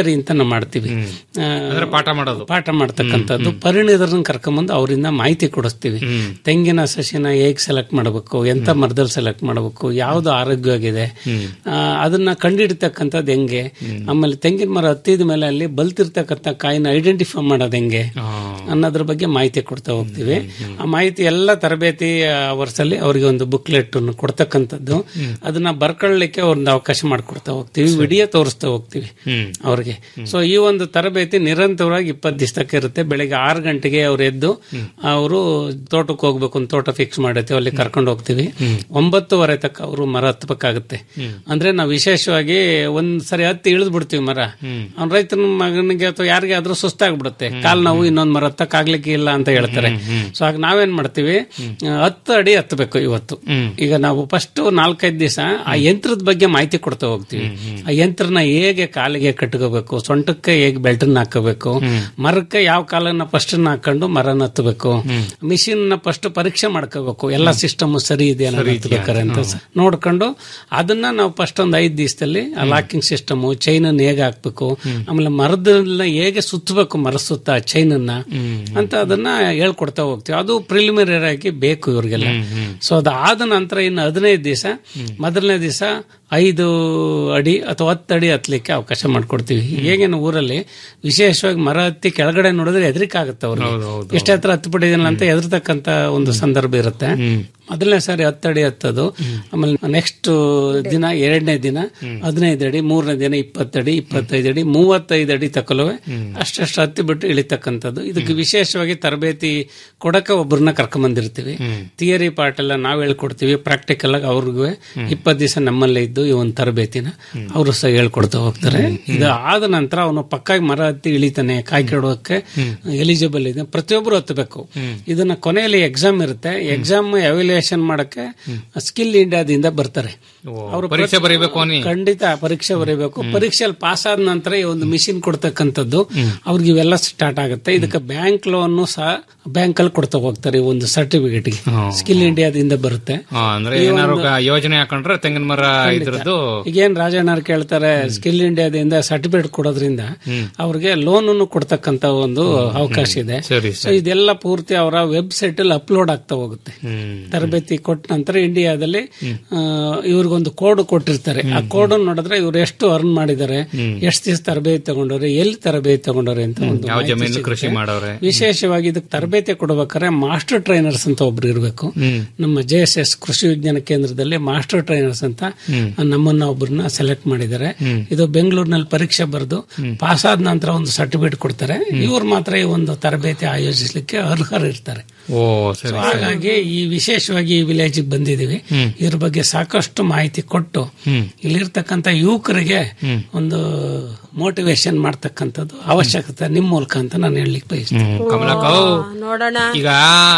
ಥಿಯರಿ ಅಂತ ನಾವು ಮಾಡ್ತೀವಿ ಆ, ಅಂದ್ರೆ ಪಾಠ ಮಾಡೋದು ಪಾಠ ಮಾಡ್ತಕ್ಕಂಥದ್ದು ಪರಿಣಿತರನ್ನ ಕರ್ಕೊಂಬಂದು ಅವರಿಂದ ಮಾಹಿತಿ ಕೊಡಿಸ್ತೀವಿ ತೆಂಗಿನ ಸಸಿನ ಹೇಗ್ ಸೆಲೆಕ್ಟ್ ಮಾಡಬೇಕು ಎಂತ ಮರದಲ್ಲಿ ಸೆಲೆಕ್ಟ್ ಮಾಡಬೇಕು ಯಾವ್ದು ಆರೋಗ್ಯವಾಗಿದೆ ಆ, ಅದನ್ನ ಕಂಡಿಡ್ತಕ್ಕಂಥದ್ದು ಹೆಂಗೆ ಆಮೇಲೆ ತೆಂಗಿನ ಮರ ಹತ್ತಿದ ಮೇಲೆ ಅಲ್ಲಿ ಬಲ್ತಿರ್ತಕ್ಕಂಥ ಕಾಯಿನ ಐಡೆಂಟಿಫೈ ಮಾಡೋದು ಹೆಂಗೆ ಅನ್ನೋದ್ರ ಬಗ್ಗೆ ಮಾಹಿತಿ ಕೊಡ್ತಾ ಹೋಗ್ತೀವಿ ಆ ಮಾಹಿತಿ ಎಲ್ಲ ತರಬೇತಿ ಅವರ್ಸ್ ಅಲ್ಲಿ ಅವರಿಗೆ ಒಂದು ಬುಕ್ಲೆಟ್ ಕೊಡ್ತಕ್ಕಂಥದ್ದು ಅದನ್ನ ಬರ್ಕೊಳ್ಳಿಕ್ಕೆ ಒಂದು ಅವಕಾಶ ಮಾಡಿಕೊಡ್ತಾ ಹೋಗ್ತೀವಿ ವಿಡಿಯೋ ತೋರಿಸ್ತಾ ಹೋಗ್ತೀವಿ ಅವ್ರಿಗೆ ಸೊ ಈ ಒಂದು ತರಬೇತಿ ನಿರಂತರವಾಗಿ ಇಪ್ಪತ್ತು ದಿವಸಕ್ಕೆ ಇರುತ್ತೆ ಬೆಳಿಗ್ಗೆ ಆರು ಗಂಟೆಗೆ ಅವ್ರು ಎದ್ದು ಅವರು ತೋಟಕ್ಕೆ ಹೋಗ್ಬೇಕು ಒಂದು ತೋಟ ಫಿಕ್ಸ್ ಮಾಡಿರ್ತೀವಿ ಅಲ್ಲಿ ಕರ್ಕೊಂಡು ಹೋಗ್ತೀವಿ ಒಂಬತ್ತುವರೆ ತಕ್ಕ ಅವರು ಮರ ಹತ್ಬೇಕಾಗುತ್ತೆ ಅಂದ್ರೆ ನಾವು ವಿಶೇಷವಾಗಿ ಒಂದ್ ಸರಿ ಹತ್ತಿ ಇಳಿದು ಬಿಡ್ತೀವಿ ಮರ ಅವ್ನ ರೈತನ ಮಗನಿಗೆ ಅಥವಾ ಯಾರಿಗೆ ಆದ್ರೂ ಸುಸ್ತಾಗ್ಬಿಡುತ್ತೆ ಕಾಲ್ ನಾವು ಇನ್ನೊಂದ್ ಮರ ಹತ್ತಕ್ ಆಗ್ಲಿಕ್ಕೆ ಇಲ್ಲ ಅಂತ ಹೇಳ್ತಾರೆ ಸೊ ಆಗ ನಾವೇನ್ ಮಾಡ್ತೀವಿ ಆ, ಹತ್ತು ಅಡಿ ಹತ್ತಬೇಕು ಇವತ್ತು ಈಗ ನಾವು ಫಸ್ಟ್ ನಾಲ್ಕೈದು ದಿವಸ ಆ ಯಂತ್ರದ ಬಗ್ಗೆ ಮಾಹಿತಿ ಕೊಡ್ತಾ ಹೋಗ್ತೀವಿ ಆ ಯಂತ್ರನ ಹೇಗೆ ಕಾಲಿಗೆ ಕಟ್ಕೋಬೇಕು ಸೊಂಟಕ್ಕೆ ಹೇಗೆ ಬೆಲ್ಟನ್ನ ಹಾಕೋಬೇಕು ಮರಕ್ಕೆ ಯಾವ ಕಾಲನ್ನ ಫಸ್ಟ್ ಹಾಕೊಂಡು ಮರನ ಹತ್ತಬೇಕು ಮಿಷಿನ್ ನ ಫಸ್ಟ್ ಪರೀಕ್ಷೆ ಮಾಡ್ಕೋಬೇಕು ಎಲ್ಲ ಸಿಸ್ಟಮ್ ಸರಿ ಇದೆ ಹತ್ಬೇಕಾರೆ ಅಂತ ಸ- ನೋಡ್ಕೊಂಡು ಅದನ್ನ ನಾವು ಫಸ್ಟ್ ಒಂದು ಐದು ದಿವಸದಲ್ಲಿ ಆ ಲಾಕಿಂಗ್ ಸಿಸ್ಟಮ್ ಚೈನ್ ಅನ್ನು ಹೇಗೆ ಹಾಕ್ಬೇಕು ಆಮೇಲೆ ಮರದನ್ನ ಹೇಗೆ ಸುತ್ತಬೇಕು ಮರ ಸುತ್ತ ಚೈನ್ ಅನ್ನ ಅಂತ ಅದನ್ನ ಹೇಳ್ಕೊಡ್ತಾ ಹೋಗ್ತೀವಿ ಅದು ಪ್ರಿಲಿಮಿನರಿ ಆಗಿ ಬೇಕು ಇವ್ರಿಗೆಲ್ಲ ಸೊ ಅದಾದ ನಂತರ ಇನ್ನು ಹದಿನೈದು ದಿವಸ ಮೊದಲನೇ ದಿವಸ ಐದು ಅಡಿ ಅಥವಾ ಹತ್ತು ಅಡಿ ಹತ್ಲಿಕ್ಕೆ ಅವಕಾಶ ಮಾಡ್ಕೊಡ್ತೀವಿ ಹೇಗೇನು ಊರಲ್ಲಿ ವಿಶೇಷವಾಗಿ ಮರ ಹತ್ತಿ ಕೆಳಗಡೆ ನೋಡಿದ್ರೆ ಹೆದರಿಕೆ ಆಗುತ್ತೆ ಅವ್ರಿಗೆ ಎಷ್ಟೇ ಹತ್ರ ಹತ್ತು ಬಿಟ್ಟಿದ್ದೀನಲ್ಲ ಅಂತ ಹೆದರ್ತಕ್ಕಂತ ಒಂದು ಸಂದರ್ಭ ಇರುತ್ತೆ ಮೊದಲನೇ ಸಾರಿ ಹತ್ತಡಿ ಹತ್ತದು ಆಮೇಲೆ ನೆಕ್ಸ್ಟ್ ದಿನ ಎರಡನೇ ದಿನ ಹದಿನೈದು ಅಡಿ ಮೂರನೇ ದಿನ ಇಪ್ಪತ್ತಡಿ ಇಪ್ಪತ್ತೈದು ಅಡಿ ಮೂವತ್ತೈದು ಅಡಿ ತಕೊಲುವೆ ಅಷ್ಟಷ್ಟು ಹತ್ತಿ ಬಿಟ್ಟು ಇಳಿತಕ್ಕಂಥದ್ದು ಇದಕ್ಕೆ ವಿಶೇಷವಾಗಿ ತರಬೇತಿ ಕೊಡಕ್ಕೆ ಒಬ್ಬರನ್ನ ಕರ್ಕೊಂಬಂದಿರ್ತೀವಿ ಥಿಯರಿ ಪಾರ್ಟ್ ಎಲ್ಲ ನಾವು ಹೇಳ್ಕೊಡ್ತೀವಿ ಪ್ರಾಕ್ಟಿಕಲ್ ಆಗಿ ಅವ್ರಿಗೂ ಇಪ್ಪತ್ತು ದಿವಸ ನಮ್ಮಲ್ಲೇ ಇದ್ದು ಈ ಒಂದು ತರಬೇತಿನ ಅವರು ಸಹ ಹೇಳ್ಕೊಡ್ತಾ ಹೋಗ್ತಾರೆ ಇದು ಆದ ನಂತರ ಅವನು ಪಕ್ಕಾಗಿ ಮರ ಹತ್ತಿ ಇಳಿತಾನೆ ಕಾಯಿ ಕೆಡೋಕೆ ಎಲಿಜಿಬಲ್ ಇದೆ ಪ್ರತಿಯೊಬ್ಬರು ಹತ್ತಬೇಕು ಇದನ್ನ ಕೊನೆಯಲ್ಲಿ ಎಕ್ಸಾಮ್ ಇರುತ್ತೆ ಎಕ್ಸಾಮ್ ಎವ್ಯಾಲ್ಯೂಯೇಷನ್ ಮಾಡಕ್ಕೆ ಸ್ಕಿಲ್ ಇಂಡಿಯಾದಿಂದ ಬರ್ತಾರೆ ಅವರು ಪರೀಕ್ಷೆ ಬರೀಬೇಕು ಅವನಿಗೆ. ಖಂಡಿತ ಪರೀಕ್ಷೆ ಬರೀಬೇಕು ಪರೀಕ್ಷೆಯಲ್ಲಿ ಪಾಸ್ ಆದ ನಂತರ ಈ ಒಂದು ಮಿಷಿನ್ ಕೊಡ್ತಕ್ಕಂಥದ್ದು ಅವ್ರಿಗೆ ಇವೆಲ್ಲ ಸ್ಟಾರ್ಟ್ ಆಗುತ್ತೆ ಇದಕ್ಕೆ ಬ್ಯಾಂಕ್ ಲೋನ್ ಸಹ ಬ್ಯಾಂಕ್ ಅಲ್ಲಿ ಕೊಡ್ತಾ ಹೋಗ್ತಾರೆ ಈ ಒಂದು ಸರ್ಟಿಫಿಕೇಟ್ ಸ್ಕಿಲ್ ಇಂಡಿಯಾದಿಂದ ಬರುತ್ತೆ ಹಾ, ಅಂದ್ರೆ ಈ ಏನಾರು ಒಂದು- ಯೋಜನೆ ಹಾಕೊಂಡ್ರೆ ತೆಂಗಿನ ಮರ ಇದ್ರದ್ದು ಈಗೇನ್ ರಾಜಣ್ಣವ್ರು ಕೇಳ್ತಾರೆ ಸ್ಕಿಲ್ ಇಂಡಿಯಾದಿಂದ ಸರ್ಟಿಫಿಕೇಟ್ ಕೊಡೋದ್ರಿಂದ ಅವ್ರಿಗೆ ಲೋನ್ ಕೊಡ್ತಕ್ಕಂತ ಒಂದು ಅವಕಾಶ ಇದೆ ಸರಿ, ಸೊ ಇದೆಲ್ಲ ಪೂರ್ತಿ ಅವರ ವೆಬ್ಸೈಟ್ ಅಲ್ಲಿ ಅಪ್ಲೋಡ್ ಆಗ್ತಾ ಹೋಗುತ್ತೆ ತರಬೇತಿ ಕೊಟ್ಟ ನಂತರ ಇಂಡಿಯಾದಲ್ಲಿ ಆ, ಇವ್ರಿಗೊಂದು ಕೋಡ್ ಕೊಟ್ಟಿರ್ತಾರೆ ಆ ಕೋಡ್ ನೋಡಿದ್ರೆ ಇವ್ರು ಎಷ್ಟು ಅರ್ನ್ ಮಾಡಿದ್ದಾರೆ ಎಷ್ಟು ದಿವಸ ತರಬೇತಿ ತಗೊಂಡವ್ರೆ ಎಲ್ಲಿ ತರಬೇತಿ ತಗೊಂಡವ್ರೆ ಅಂತ ಒಂದು ಯಾವ ಮಾಹಿತಿ ಜಮೀನು ಸಿಗುತ್ತೆ. ಕೃಷಿ ಮಾಡವ್ರೆ ವಿಶೇಷವಾಗಿ ಇದಕ್ಕೆ ತರಬೇತಿ ಕೊಡಬೇಕಾದ್ರೆ ಮಾಸ್ಟರ್ ಟ್ರೈನರ್ಸ್ ಅಂತ ಒಬ್ರು ಇರಬೇಕು ನಮ್ಮ ಜೆ ಎಸ್ ಎಸ್ ಕೃಷಿ ವಿಜ್ಞಾನ ಕೇಂದ್ರದಲ್ಲಿ ಮಾಸ್ಟರ್ ಟ್ರೈನರ್ಸ್ ಅಂತ ನಮ್ಮನ್ನ ಒಬ್ಬರನ್ನ ಸೆಲೆಕ್ಟ್ ಮಾಡಿದ್ದಾರೆ ಇದು ಬೆಂಗಳೂರಿನಲ್ಲಿ ಪರೀಕ್ಷೆ ಬರೆದು ಪಾಸ್ ಆದ ನಂತರ ಒಂದು ಸರ್ಟಿಫಿಕೇಟ್ ಕೊಡ್ತಾರೆ ಇವ್ರು ಮಾತ್ರ ಈ ಒಂದು ತರಬೇತಿ ಆಯೋಜಿಸಲಿಕ್ಕೆ ಅರ್ಹರಿರ್ತಾರೆ ಓ ಸರಿ So ಹಾಗಾಗಿ ಈ ವಿಶೇಷವಾಗಿ ಈ ವಿಲೇಜ್ ಬಂದಿದೀವಿ ಇದ್ರ ಬಗ್ಗೆ ಸಾಕಷ್ಟು ಮಾಹಿತಿ ಕೊಟ್ಟು ಇಲ್ಲಿರ್ತಕ್ಕಂಥ ಯುವಕರಿಗೆ ಒಂದು ಮೋಟಿವೇಶನ್ ಮಾಡ್ತಕ್ಕಂಥದ್ದು ಅವಶ್ಯಕತೆ ನಿಮ್ ಮೂಲಕ ಅಂತ ನಾನು ಹೇಳಲಿಕ್ಕೆ ಬಯಸ್ತೀನಿ ಕಮಲಕ್ಕ ನೋಡೋಣ ಈಗ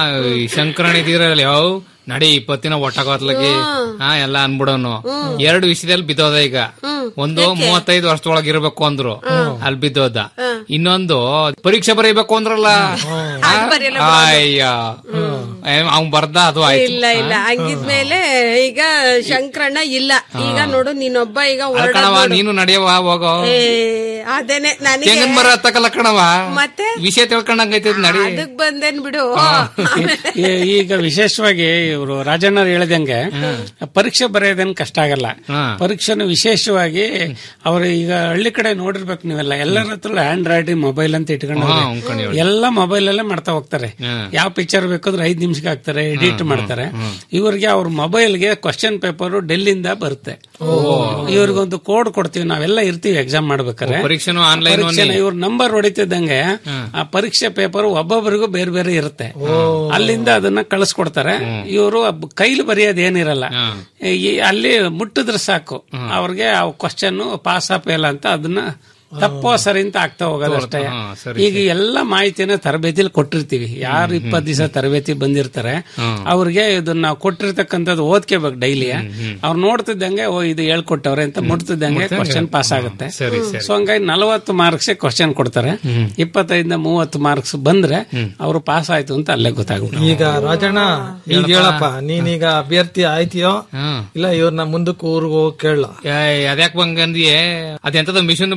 ಈ ಶಂಕರಣ ಇದಿರಲ್ಲ ಯಾವ ನಡಿ ಇಪ್ಪತ್ತಿನ ಒಟ್ಟಾಗೋತ್ಲಗಿ ಹಾ ಎಲ್ಲ ಅನ್ಬಿಡೋನು ಎರಡು ವಿಷಯದಲ್ಲಿ ಬಿದ್ದೋದ ಈಗ ಒಂದು ಮೂವತ್ತೈದು ವರ್ಷದೊಳಗೆ ಇರ್ಬೇಕು ಅಂದ್ರು ಅಲ್ಲಿ ಬಿದ್ದೋದ ಇನ್ನೊಂದು ಪರೀಕ್ಷೆ ಬರೀಬೇಕು ಅಂದ್ರಲ್ಲ ಅಯ್ಯ ಅವ್ನ್ ಬರ್ದ ಅದು ಆಯ್ತು ಇಲ್ಲ ಇಲ್ಲ ಹಂಗಿದ್ಮೇಲೆ ಈಗ ಶಂಕರಣ್ಣ ಇಲ್ಲ ಈಗ ನೋಡು ನೀನೊಬ್ಬ ಈಗ ಅಲ್ಲ ಹೊರಡ ಕಣವ ನೀನು ನಡೆಯವ ಹೋಗೋ ಅದೇನೆ ನನಗೆ ತೆಂಗಿನ ಮರ ಹತ್ತಕಲ್ಲ ಕಣವ ಮತ್ತೆ ವಿಷಯ ತಿಳ್ಕೊಂಡಂಗೈತದ ನಡಿ ಅದಕ್ ಬಂದೇನ್ ಬಿಡು ಈ- ಈಗ ವಿಶೇಷವಾಗಿ ಇವರು ರಾಜಣ್ಣ ಹೇಳ್ದಂಗೆ ಪರೀಕ್ಷೆ ಬರೆಯೋದೇನ್ ಕಷ್ಟ ಆಗಲ್ಲ ಪರೀಕ್ಷೆನ ವಿಶೇಷವಾಗಿ ಅವ್ರು ಈಗ ಹಳ್ಳಿ ಕಡೆ ನೋಡಿರ್ಬೇಕು ನೀವೆಲ್ಲ ಎಲ್ಲರ ಹತ್ರ ಹ್ಯಾಂಡ್ ರೈಟಿಂಗ್ ಮೊಬೈಲ್ ಅಂತ ಇಟ್ಕೊಂಡು ಹಾ, ಹೋಗ್ತಾರೆ. ಅನ್ಕೊಂಡು ಹೇಳಿ. ಎಲ್ಲ ಮೊಬೈಲ್ ಅಲ್ಲೇ ಮಾಡ್ತಾ ಹೋಗ್ತಾರೆ ಯಾವ ಪಿಕ್ಚರ್ ಬೇಕಾದ್ರೆ ಐದ್ ನಿಮಿಷಕ್ಕೆ ಹಾಕ್ತಾರೆ ಎಡಿಟ್ ಮಾಡ್ತಾರೆ ಇವ್ರಿಗೆ ಅವ್ರ ಮೊಬೈಲ್ಗೆ ಕ್ವಶನ್ ಪೇಪರ್ ಡೆಲ್ಲಿಂದ ಬರುತ್ತೆ ಇವ್ರಿಗೊಂದು ಕೋಡ್ ಕೊಡ್ತೀವಿ ನಾವೆಲ್ಲ ಇರ್ತೀವಿ ಎಕ್ಸಾಮ್ ಮಾಡ್ಬೇಕಾರೆ ಓ, ಪರೀಕ್ಷೆನೂ online ಪರೀಕ್ಷೆನ ಓನ್ಲಿ. ಇವ್ರ ನಂಬರ್ ಹೊಡಿತಿದ್ದಂಗೆ ಆ ಪರೀಕ್ಷೆ ಪೇಪರ್ ಒಬ್ಬೊಬ್ಬರಿಗೂ ಬೇರೆ ಬೇರೆ ಇರುತ್ತೆ ಅಲ್ಲಿಂದ ಅದನ್ನ ಕಳಿಸ್ಕೊಡ್ತಾರೆ ಇವರು ಕೈಲಿ ಬರೆಯೋದು ಏನಿರಲ್ಲ ಈ- ಅಲ್ಲಿ ಮುಟ್ಟಿದ್ರೆ ಸಾಕು ಅವ್ರಿಗೆ ಆ ಕ್ವಶನ್ ಪಾಸ್ ಫೇಲ್ ಅಂತ ಅದನ್ನ ತಪ್ಪೋ ಸರಿ ಅಂತ ಆಗ್ತಾ ಹೋಗೋದಷ್ಟೇ ಹಾ, ಸರಿ, ಈಗ ಎಲ್ಲ ಮಾಹಿತಿನ ತರಬೇತಿಲಿ ಕೊಟ್ಟಿರ್ತೀವಿ ಯಾರು ಇಪ್ಪತ್ತು ದಿವಸ ತರಬೇತಿ ಬಂದಿರ್ತಾರೆ ಅವ್ರಿಗೆ ಇದನ್ನ ನಾವು ಕೊಟ್ಟಿರ್ತಕ್ಕಂಥದ್ದು ಓದ್ಕೋಬೇಕು ಡೈಲಿ ಅವ್ರು ನೋಡ್ತಿದ್ದಂಗೆ ಓ ಇದು ಹೇಳ್ಕೊಟ್ಟವ್ರೆ ಅಂತ ಮುಟ್ತಿದ್ದಂಗೆ ಕ್ವಶನ್ ಪಾಸ್ ಆಗುತ್ತೆ ಸರಿ, ಸರಿ. ಸೊ ಹಂಗಾಗಿ ನಲವತ್ತು ಮಾರ್ಕ್ಸ್ ಕ್ವಶನ್ ಕೊಡ್ತಾರೆ ಇಪ್ಪತ್ತೈದಿಂದ ಮೂವತ್ತು ಮಾರ್ಕ್ಸ್ ಬಂದ್ರೆ ಅವರು ಪಾಸ್ ಆಯ್ತು ಅಂತ ಅಲ್ಲೇ ಗೊತ್ತಾಗ್ಬಿಡುತ್ತೆ ಈಗ ರಾಜಣ್ಣ ಈಗ ಹೇಳಪ್ಪ ನೀನೀಗ ಅಭ್ಯರ್ಥಿ ಆಯ್ತೀಯೋ ಇಲ್ಲ ಇವ್ರನ್ನ ಮುಂದಕ್ಕೆ ಊರಿಗೆ ಹೋಗಿ ಕೇಳ ಅದ್ಯಾಕ್ ಬಂಗಂದಿಯೇ ಅದೆಂತದ ಮಿಷನ್ ಬೇರೆ ಕೊಟ್ರಲ್ಲ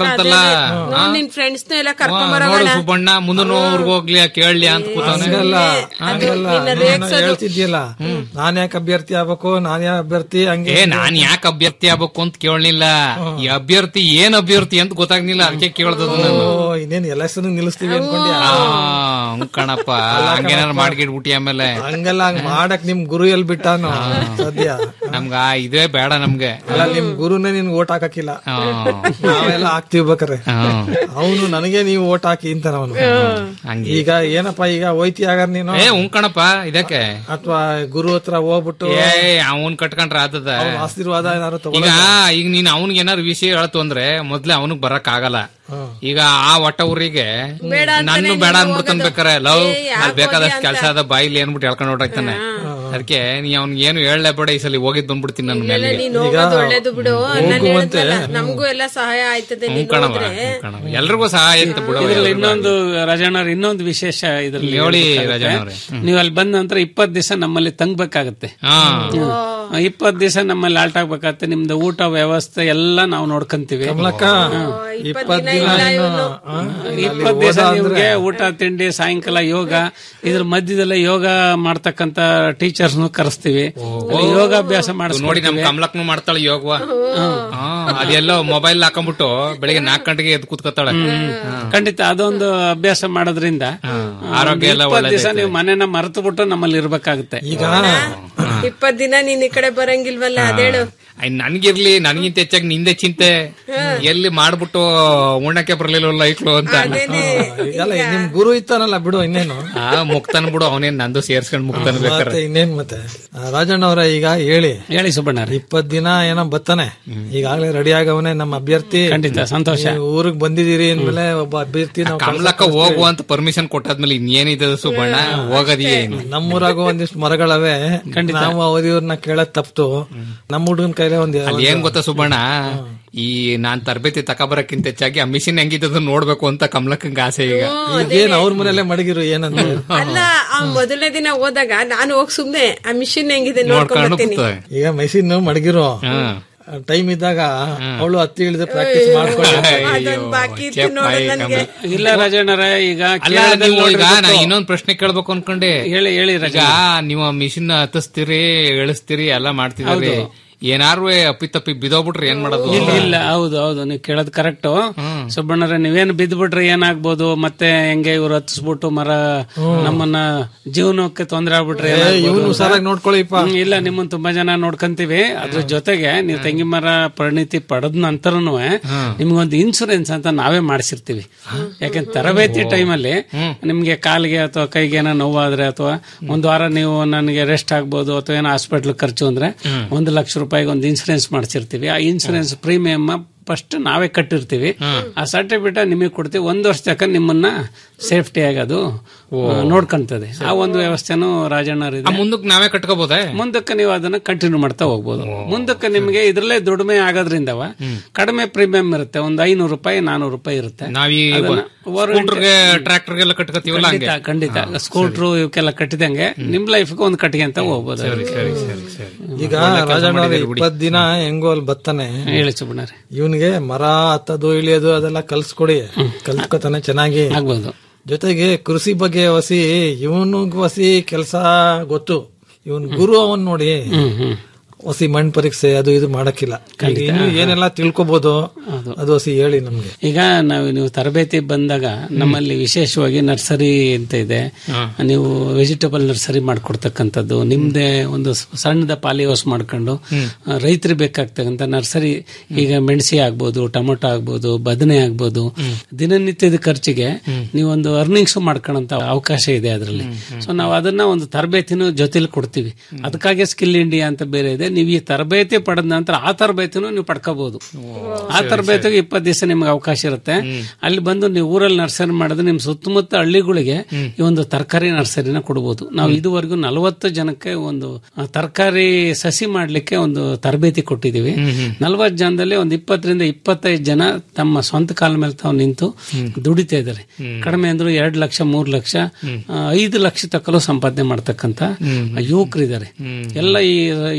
ಮಾಡ್ತಾರಂತಲ್ಲ ಹ್ಮ್, ನಿನ್ ಫ್ರೆಂಡ್ಸ್ ಎಲ್ಲ ಕರ್ಕೊಂಡ್ ನೋಡು ಬರೋಣ ಸುಬ್ಬಣ್ಣ ಮುಂದನ ಊರ್ಗ್ ಹೋಗ್ಲಿ ಕೇಳಲಿ ಅಂತ ಕೂತವನೆ ಹಂಗಲ್ಲ ಹಂಗಲ್ಲ ನೀನು ಹೇಳ್ತಿದ್ಯಲ್ಲ ನಾನ್ ಯಾಕೆ ಅಭ್ಯರ್ಥಿ ಆಗ್ಬೇಕು ನಾನ್ ಯಾಕೆ ಅಭ್ಯರ್ಥಿ ಹಂಗೆ ಏ ನಾನ್ ಯಾಕೆ ಅಭ್ಯರ್ಥಿ ಆಗ್ಬೇಕು ಅಂತ ಕೇಳಲಿಲ್ಲ ಈ ಅಭ್ಯರ್ಥಿ ಏನ್ ಅಭ್ಯರ್ಥಿ ಅಂತ ಗೊತ್ತಾಗ್ಲಿಲ್ಲ ಅದಕ್ಕೆ ಕೇಳ್ದದ ನಾನು ಓ ಇನ್ನೇನ್ ಎಲೆಕ್ಷನ್ ನಿಲ್ಲಿಸ್ತೀವಿ ಅನ್ಕೊಂಡ್ಯಾ ಆ, ಹ್ಞೂ ಕಣಪ್ಪ ಹಂಗೇನಾರು ಮಾಡ್ಗಿಡ್ಬಿಟ್ಟಿ ಆಮೇಲೆ ಹಂಗಲ್ಲ ಹಂಗ್ ಮಾಡಕ್ ನಿಮ್ ಗುರು ಎಲ್ ಬಿಟ್ಟಾನು ಸದ್ಯ ನಮ್ಗ ಆ ಇದೇ ಬೇಡ ನಮ್ಗೆ ಅಲ್ಲ ನಿಮ್ ಗುರುನೇ ನಿನ್ ಓಟ್ ಹಾಕಕ್ಕಿಲ್ಲ ನಾವೆಲ್ಲ ಹಾಕ್ತಿವಿ ಬೇಕಾರೆ ಅವನು ನನಗೆ ನೀವು ಓಟ್ ಹಾಕಿ ಅಂತಾನ ಅವನು ಹಂಗೆ ಈಗ ಏನಪ್ಪಾ ಈಗ ಹೋಯ್ತಿ ಆಗ ನೀನು ಏ ಹ್ಞೂ ಕಣಪ್ಪ ಇದಕ್ಕೆ ಅಥವಾ ಗುರು ಹತ್ರ ಹೋಗ್ಬಿಟ್ಟು ಏ ಅವನ್ ಕಟ್ಕೊಂಡ್ರ ಆತದ ಅವ್ನ್ ಆಶೀರ್ವಾದ ಏನಾರು ಈಗ ತಗೊಳ ಈಗ ನೀನ್ ಅವನಿಗೆ ಏನಾರು ವಿಷಯ ಹೇಳ್ತು ಅಂದ್ರೆ ಮೊದ್ಲೇ ಅವನಿಗೆ ಬರಕ್ ಆಗಲ್ಲ ಈಗ ಆ ಒಟ್ಟ ಊರಿಗೆ ನನ್ನ ಬೇಡ ಅನ್ಬಿಡ್ತಾನ ಬೇಕಾರೆ ಲವ್ ಅಲ್ಲಿ ಬೇಕಾದಷ್ಟು ಕೆಲಸ ಅದ ಬಾಯಿಲಿ ಏನ್ಬಿಟ್ಟು ಹೇಳ್ಕೊಂಡು ಹೊರಟಾಗ್ತಾನೆ ಅದಕ್ಕೆ ನೀ ಅವ್ನಿಗೆ ಏನು ಹೇಳಲೇ ಬೇಡ ಈ ಸಲ ಹೋಗಿದ್ ಬಂದ್ಬಿಡ್ತೀನಿ ನನ್ನ ಮೇಲೆ ನೀನ್ ಹೋಗೋದು ಒಳ್ಳೇದು ಬಿಡು ನಾನು ಹೇಳಿದ್ನಲ್ಲ ನಮಗೂ ಎಲ್ಲ ಸಹಾಯ ಆಯ್ತದೆ ಹ್ಞೂ ನೀನ್ ಕಣವ ಹೋದ್ರೆ ಹ್ಞೂ ಕಣವ. ಎಲ್ರಿಗೂ ಸಹಾಯ ಅಂತ ಬಿಡವ ಇದ್ರಲ್ಲಿ ಇನ್ನೊಂದು ರಾಜಣ್ಣವ್ರ ಇನ್ನೊಂದು ವಿಶೇಷ ಇದ್ರಲ್ಲಿ ಹೇಳಿ ಹೇಳ್ಬೇಕಾಗುತ್ತೆ. ರಾಜಣ್ಣವ್ರೆ. ನೀವು ಅಲ್ಲಿ ಬಂದ ನಂತರ ಇಪ್ಪತ್ ದಿವಸ ನಮ್ಮಲ್ಲಿ ತಂಗ್ಬೇಕಾಗತ್ತೆ ಇಪ್ಪತ್ ದಿವಸ ನಮ್ಮಲ್ಲಿ ಆಲ್ಟ್ ಆಗ್ಬೇಕಾಗತ್ತೆ ನಿಮ್ದು ಊಟ ವ್ಯವಸ್ಥೆ ಎಲ್ಲ ನಾವು ನೋಡ್ಕೊಂತೀವಿ ಕಮಲಕ್ಕ ಇಪ್ಪತ್ ದಿನ ಏನು, ಆ, ಇಪ್ಪತ್ ದಿವಸ ನಿಮ್ಗೆ ಊಟ ತಿಂಡಿ ಸಾಯಂಕಾಲ ಯೋಗ ಇದ್ರ ಮಧ್ಯದಲ್ಲೇ ಯೋಗ ಮಾಡ್ತಕ್ಕಂತ ಟೀಚರ್ಸ್ ಕರೆಸ್ತೀವಿ ಅಲ್ಲಿ ಯೋಗಾಭ್ಯಾಸ ನೋಡಿ ನಮ್ ಮಾಡಿಸ್ಕೊಡ್ತೀವಿ ಕಮಲಕ್ನು ಮಾಡ್ತಾಳೆ ಯೋಗವ ಹಾ, ಅದೆಲ್ಲೋ ಮೊಬೈಲ್ ಹಾಕೊಂಡ್ಬಿಟ್ಟು ಬೆಳಿಗ್ಗೆ ನಾಲ್ಕು ಗಂಟೆಗೆ ಎದ್ದು ಕೂತ್ಕೊತಾಳೆ ಖಂಡಿತ ಅದೊಂದು ಅಭ್ಯಾಸ ಮಾಡೋದ್ರಿಂದ ಆರೋಗ್ಯ ಎಲ್ಲ ಇಪ್ಪತ್ತು ದಿವಸ ಒಳ್ಳೇದೈತೆ. ನೀವು ಮನೆನ ಮರೆತು ಬಿಟ್ಟು ನಮ್ಮಲ್ಲಿ ಇರ್ಬೇಕಾಗುತ್ತೆ ಈಗ ಇಪ್ಪತ್ ದಿನ ನೀನ್ ಈ ಕಡೆ ಬರಂಗಿಲ್ವಲ್ಲ ಅದೇಳು ಅಯ್ಯ, ನನ್ಗಿರ್ಲಿ ನನ್ಗಿಂತ ಹೆಚ್ಚಾಗಿ ನಿಂದೆ ಚಿಂತೆ ಎಲ್ಲಿ ಮಾಡ್ಬಿಟ್ಟು ಉಣ್ಣಕ್ಕೆ ಬರ್ಲಿಲ್ವಲ್ಲ ಐಕ್ಳು ಅಂತ ಅಲ್ಲ ನಿಮ್ ಗುರು ಇತ್ತಾನಲ್ಲ ಬಿಡು ಇನ್ನೇನು ಆ ಮುಕ್ತಾನ ಬಿಡು ಅವನೇನ್ ನಂದು ಸೇರ್ಸ್ಕೊಂಡ್ ಮುಕ್ತಾನ ಬೇಕಾರೆ ಮತ್ತೆ ಇನ್ನೇನ್ ಮತ್ತೆ ಆ, ರಾಜಣ್ಣ ಅವ್ರ ಈಗ ಹೇಳಿ ಹೇಳಿ ಸುಬ್ಬಣ್ಣ ಇಪ್ಪತ್ ದಿನ ಏನೋ ಬತ್ತಾನೆ ಈಗಾಗಲೇ ರೆಡಿ ಆಗವನೆ ನಮ್ಮ ಅಭ್ಯರ್ಥಿ ಖಂಡಿತ, ಸಂತೋಷ. ನೀವು ಊರಿಗೆ ಬಂದಿದ್ದೀರಿ ಅಂದ್ಮೇಲೆ ಒಬ್ಬ ಅಭ್ಯರ್ಥಿ ನಾವು ಕಮಲಕ್ಕ ಹೋಗು ಅಂತ ಪರ್ಮಿಷನ್ ಕೊಟ್ಟಾದ್ಮೇಲೆ ಇನ್ನೇನಿದೆ ಸುಬ್ಬಣ್ಣ ಹೋಗೋದಿಯೇ ಇನ್ನು ನಮ್ಮೂರಾಗ ಒಂದಿಷ್ಟು ಮರಗಳವೆ ನಾವು ಅವಧಿಯವ್ರನ್ನ ಕೇಳದ್ ತಪ್ತು ನಮ್ಮ ಹುಡುಗನ ಕೈಲೇ ಒಂದ್ ಅಲ್ಲಿ ಏನ್ ಗೊತ್ತಾ ಸುಬ್ಬಣ್ಣ ಈ ನಾನ್ ತರಬೇತಿ ತಕೊಬರಕ್ಕಿಂತ ಹೆಚ್ಚಾಗಿ ಆ ಮಿಷಿನ್ ಹೆಂಗಿದ್ದದ ನೋಡ್ಬೇಕು ಅಂತ ಕಮಲಕ್ಕಂಗ ಆಸೆ ಈಗ ಈಗೇನ್ ಅವ್ರ ಮನೆಯಲ್ಲೇ ಮಡಗಿರು ಏನಂತ ಅಲ್ಲ ಆ ಮೊದಲನೇ ದಿನ ಹೋದಾಗ ನಾನು ಹೋಗ್ ಸುಮ್ನೆ ಆ ಮಿಷಿನ್ ಹೆಂಗಿದೆ ನೋಡ್ಕೊಂಡ್ ನೋಡ್ಕೊಂಡು ಬರ್ತೀನಿ ಕೂತವೆ. ಈಗ ಮೆಷಿನ್ ಮಡಗಿರು ಟೈಮ್ ಇದ್ದಾಗ ಅವಳು ಹತ್ತಿ ಇಳಿದ ಪ್ರಾಕ್ಟೀಸ್ ಮಾಡ್ಕೊಂಡು ಅದೊಂದ್ ಬಾಕಿ ಇತ್ತು ನೋಡು ನನ್ಗೆ ಇಲ್ಲ ರಾಜಣ್ಣರ ಈಗ ಅಲ್ಲ ಕೇರಳದಲ್ಲಿ ನೀವು ಈಗ ನೋಡಿರ್ಬೇಕು. ನಾ ಇನ್ನೊಂದ್ ಪ್ರಶ್ನೆ ಕೇಳ್ಬೇಕು ಅನ್ಕೊಂಡೆ ಹೇಳಿ ಹೇಳಿ ಈಗ ರಾಜ ನೀವು ಮಿಷಿನ್ ಹತ್ತಿಸ್ತೀರಿ ಇಳಿಸ್ತೀರಿ ಎಲ್ಲ ಮಾಡ್ತಿದ್ದೀರಿ ಏನಾರು ಅಪ್ಪಿ ಬಿದೋಗ್ಬಿಟ್ರೆ ಏನ್ ಮಾಡೋದು ಇಲ್ಲ ಇಲ್ಲ ಹೌದು ಹೌದು ನೀವು ಕೇಳೋದ್ ಕರೆಕ್ಟ್ ಸುಬ್ಬಣ್ಣರ ನೀವೇನು ಬಿದ್ಬಿಟ್ರೆ ಏನಾಗ್ಬೋದು ಮತ್ತೆ ಹೆಂಗೆ ಇವ್ರು ಹತ್ತಿಸ್ಬಿಟ್ಟು ಮರ ನಮ್ಮನ್ನ ಜೀವನಕ್ಕೆ ತೊಂದರೆ ಆಗ್ಬಿಟ್ರೆ ಏನಾಗ್ಬೋದು ಇವನು ಅಂತ. ಹುಷಾರಾಗಿ ನೋಡ್ಕೊಳ್ಳಿಪ್ಪ ಹ್ಮ್, ಇಲ್ಲ ನಿಮ್ಮನ್ನ ತುಂಬಾ ಜನ ನೋಡ್ಕೊಂತೀವಿ ಅದ್ರ ಜೊತೆಗೆ ನೀವು ತೆಂಗಿ ಮರ ಪರಿಣಿತಿ ಪಡೆದ ನಂತರನು ನಿಮ್ಗೊಂದು ಇನ್ಸೂರೆನ್ಸ್ ಅಂತ ನಾವೇ ಮಾಡಿಸಿರ್ತೀವಿ ಯಾಕಂದ್ರೆ ತರಬೇತಿ ಟೈಮಲ್ಲಿ ನಿಮ್ಗೆ ಕಾಲಿಗೆ ಅಥವಾ ಕೈಗೆ ಏನೋ ನೋವಾದ್ರೆ ಅಥವಾ ಒಂದು ವಾರ ನೀವು ನನಗೆ ರೆಸ್ಟ್ ಆಗ್ಬೋದು ಅಥವಾ ಏನೋ ಹಾಸ್ಪಿಟ್ಲ್ ಖರ್ಚು ಅಂದ್ರೆ ಒಂದು ಲಕ್ಷ ರೂಪಾಯಿಗೆ ಒಂದು ಇನ್ಸೂರೆನ್ಸ್ ಮಾಡಿಸಿರ್ತೀವಿ ಆ ಇನ್ಸೂರೆನ್ಸ್ ಪ್ರೀಮಿಯಂ ಫಸ್ಟ್ ನಾವೇ ಕಟ್ಟಿರ್ತೀವಿ ಆ ಸರ್ಟಿಫಿಕೇಟ್ ನಿಮಗೆ ಕೊಡ್ತೀವಿ ಒಂದು ವರ್ಷ ತನಕ ನಿಮ್ಮನ್ನ ಸೇಫ್ಟಿ ಆಗೋದು ನೋಡ್ಕೊಂತದೆ ಆ ಒಂದು ವ್ಯವಸ್ಥೆನೂ ರಾಜಣ್ಣರಿದೆ ಮುಂದಕ್ಕೆ ನಾವೇ ಕಟ್ಕೋಬೋದೇ ಮುಂದಕ್ಕೆ ನೀವು ಅದನ್ನ ಕಂಟಿನ್ಯೂ ಮಾಡ್ತಾ ಹೋಗ್ಬೋದು ಮುಂದಕ್ಕೆ ನಿಮಗೆ ಇದ್ರಲ್ಲೇ ದುಡಿಮೆ ಆಗೋದ್ರಿಂದವ ಕಡಿಮೆ ಪ್ರೀಮಿಯಂ ಇರುತ್ತೆ ಒಂದು ಐನೂರು ರೂಪಾಯಿ ನಾನೂರು ರೂಪಾಯಿ ಇರುತ್ತೆ ನಾವೀ ಅದನ್ನ warranty- ಸ್ಕೂಟರ್ಗೆ ಟ್ರ್ಯಾಕ್ಟರ್ಗೆಲ್ಲ ಕಟ್ಕೋತೀವಲ್ಲ ಹಂಗೆ ಖಂಡಿತ ಖಂಡಿತ ಸ್ಕೂಟ್ರು ಇವಕ್ಕೆಲ್ಲ ಕಟ್ಟಿದಂಗೆ ನಿಮ್ ಲೈಫ್ಗೆ ಒಂದು ಕಟ್ಟಿಗೆ ಅಂತ ಹೋಗ್ಬೋದು ಸರಿ ಸರಿ ಸರಿ ಸರಿ ಈಗ ರಾಜಣ್ಣ ಅವ್ರು ಇಪ್ಪತ್ ದಿನ ಹೆಂಗೋ ಅಲ್ಲಿ ಬತ್ತಾನೆ ಹೇಳಿ ಸುಬ್ಬಣ್ಣರೇ ಇವನ್ಗೆ ಮರ ಹತ್ತದು ಇಳಿಯೋದು ಅದೆಲ್ಲ ಕಲ್ಸ್ಕೊಡಿ ಕಲ್ತ್ಕೊತಾನೆ ಚೆನ್ನಾಗಿ ಆಗ್ಬೋದು ಜೊತೆಗೆ ಕೃಷಿ ಬಗ್ಗೆ ವಸಿ ಇವನಿಗೆ ವಸಿ ಕೆಲಸ ಗೊತ್ತು ಇವನ್ ಗುರು ಅವನ್ ನೋಡಿ ಹೊಸಿ ಮಣ್ಣು ಪರೀಕ್ಷೆ ಅದು ಇದು ಮಾಡಕ್ಕಿಲ್ಲ ಈಗ ಇನ್ನು ಏನೆಲ್ಲ ತಿಳ್ಕೊಬಹುದು ಅದು ಹೊಸಿ ಹೇಳಿ ನಮ್ಗೆ ಈಗ ನಾವು ನೀವು ತರಬೇತಿ ಬಂದಾಗ ನಮ್ಮಲ್ಲಿ ವಿಶೇಷವಾಗಿ ನರ್ಸರಿ ಅಂತ ಇದೆ ನೀವು ವೆಜಿಟೇಬಲ್ ನರ್ಸರಿ ಮಾಡ್ಕೊಡ್ತಕ್ಕಂಥದ್ದು ನಿಮ್ದೇ ಒಂದು ಸಣ್ಣದ ಪಾಲಿ ಹೌಸ್ ಮಾಡ್ಕೊಂಡು ರೈತರಿಗೆ ಬೇಕಾಗ್ತಕ್ಕಂಥ ನರ್ಸರಿ ಈಗ ಮೆಣಸಿ ಆಗ್ಬೋದು ಟೊಮೊಟೊ ಆಗ್ಬೋದು ಬದನೆ ಆಗ್ಬೋದು ದಿನನಿತ್ಯದ ಖರ್ಚಿಗೆ ನೀವೊಂದು ಅರ್ನಿಂಗ್ಸ್ ಮಾಡ್ಕೊಳ್ಳೋಂತ ಅವಕಾಶ ಇದೆ ಅದರಲ್ಲಿ ಸೊ ನಾವು ಅದನ್ನ ಒಂದು ತರಬೇತಿನೂ ಜೊತೆಲಿ ಕೊಡ್ತೀವಿ ಅದಕ್ಕಾಗಿ ಸ್ಕಿಲ್ ಇಂಡಿಯಾ ಅಂತ ಬೇರೆ ಇದೆ ನೀವು ಈ ತರಬೇತಿ ಪಡೆದ ನಂತರ ಆ ತರಬೇತಿನೂ ನೀವು ಪಡ್ಕೋಬಹುದು ಆ ತರಬೇತಿಗೆ ಇಪ್ಪತ್ತು ದಿವಸ ನಿಮ್ಗೆ ಅವಕಾಶ ಇರುತ್ತೆ ಅಲ್ಲಿ ಬಂದು ನೀವು ಊರಲ್ಲಿ ನರ್ಸರಿ ಮಾಡಿದ್ರೆ ನಿಮ್ ಸುತ್ತಮುತ್ತ ಹಳ್ಳಿಗಳಿಗೆ ಈ ಒಂದು ತರಕಾರಿ ನರ್ಸರಿನ ಕೊಡಬಹುದು ನಾವು ಇದುವರೆಗೂ ನಲವತ್ತು ಜನಕ್ಕೆ ಒಂದು ಆ, ತರಕಾರಿ ಸಸಿ ಮಾಡ್ಲಿಕ್ಕೆ ಒಂದು ತರಬೇತಿ ಕೊಟ್ಟಿದೀವಿ ನಲವತ್ತು ಜನದಲ್ಲಿ ಒಂದು ಇಪ್ಪತ್ತರಿಂದ ಇಪ್ಪತ್ತೈದು ಜನ ತಮ್ಮ ಸ್ವಂತ ಕಾಲ ಮೇಲೆ ತಾವು ನಿಂತು ದುಡಿತಾ ಇದ್ದಾರೆ ಕಡಿಮೆ ಅಂದ್ರು ಎರಡು ಲಕ್ಷ ಮೂರು ಲಕ್ಷ ಆ, ಐದು ಲಕ್ಷ ತಕ್ಕಲು ಸಂಪಾದನೆ ಮಾಡ್ತಕ್ಕಂತ ಯುವಕರು ಇದ್ದಾರೆ ಎಲ್ಲ ಈ ಯುವಕರು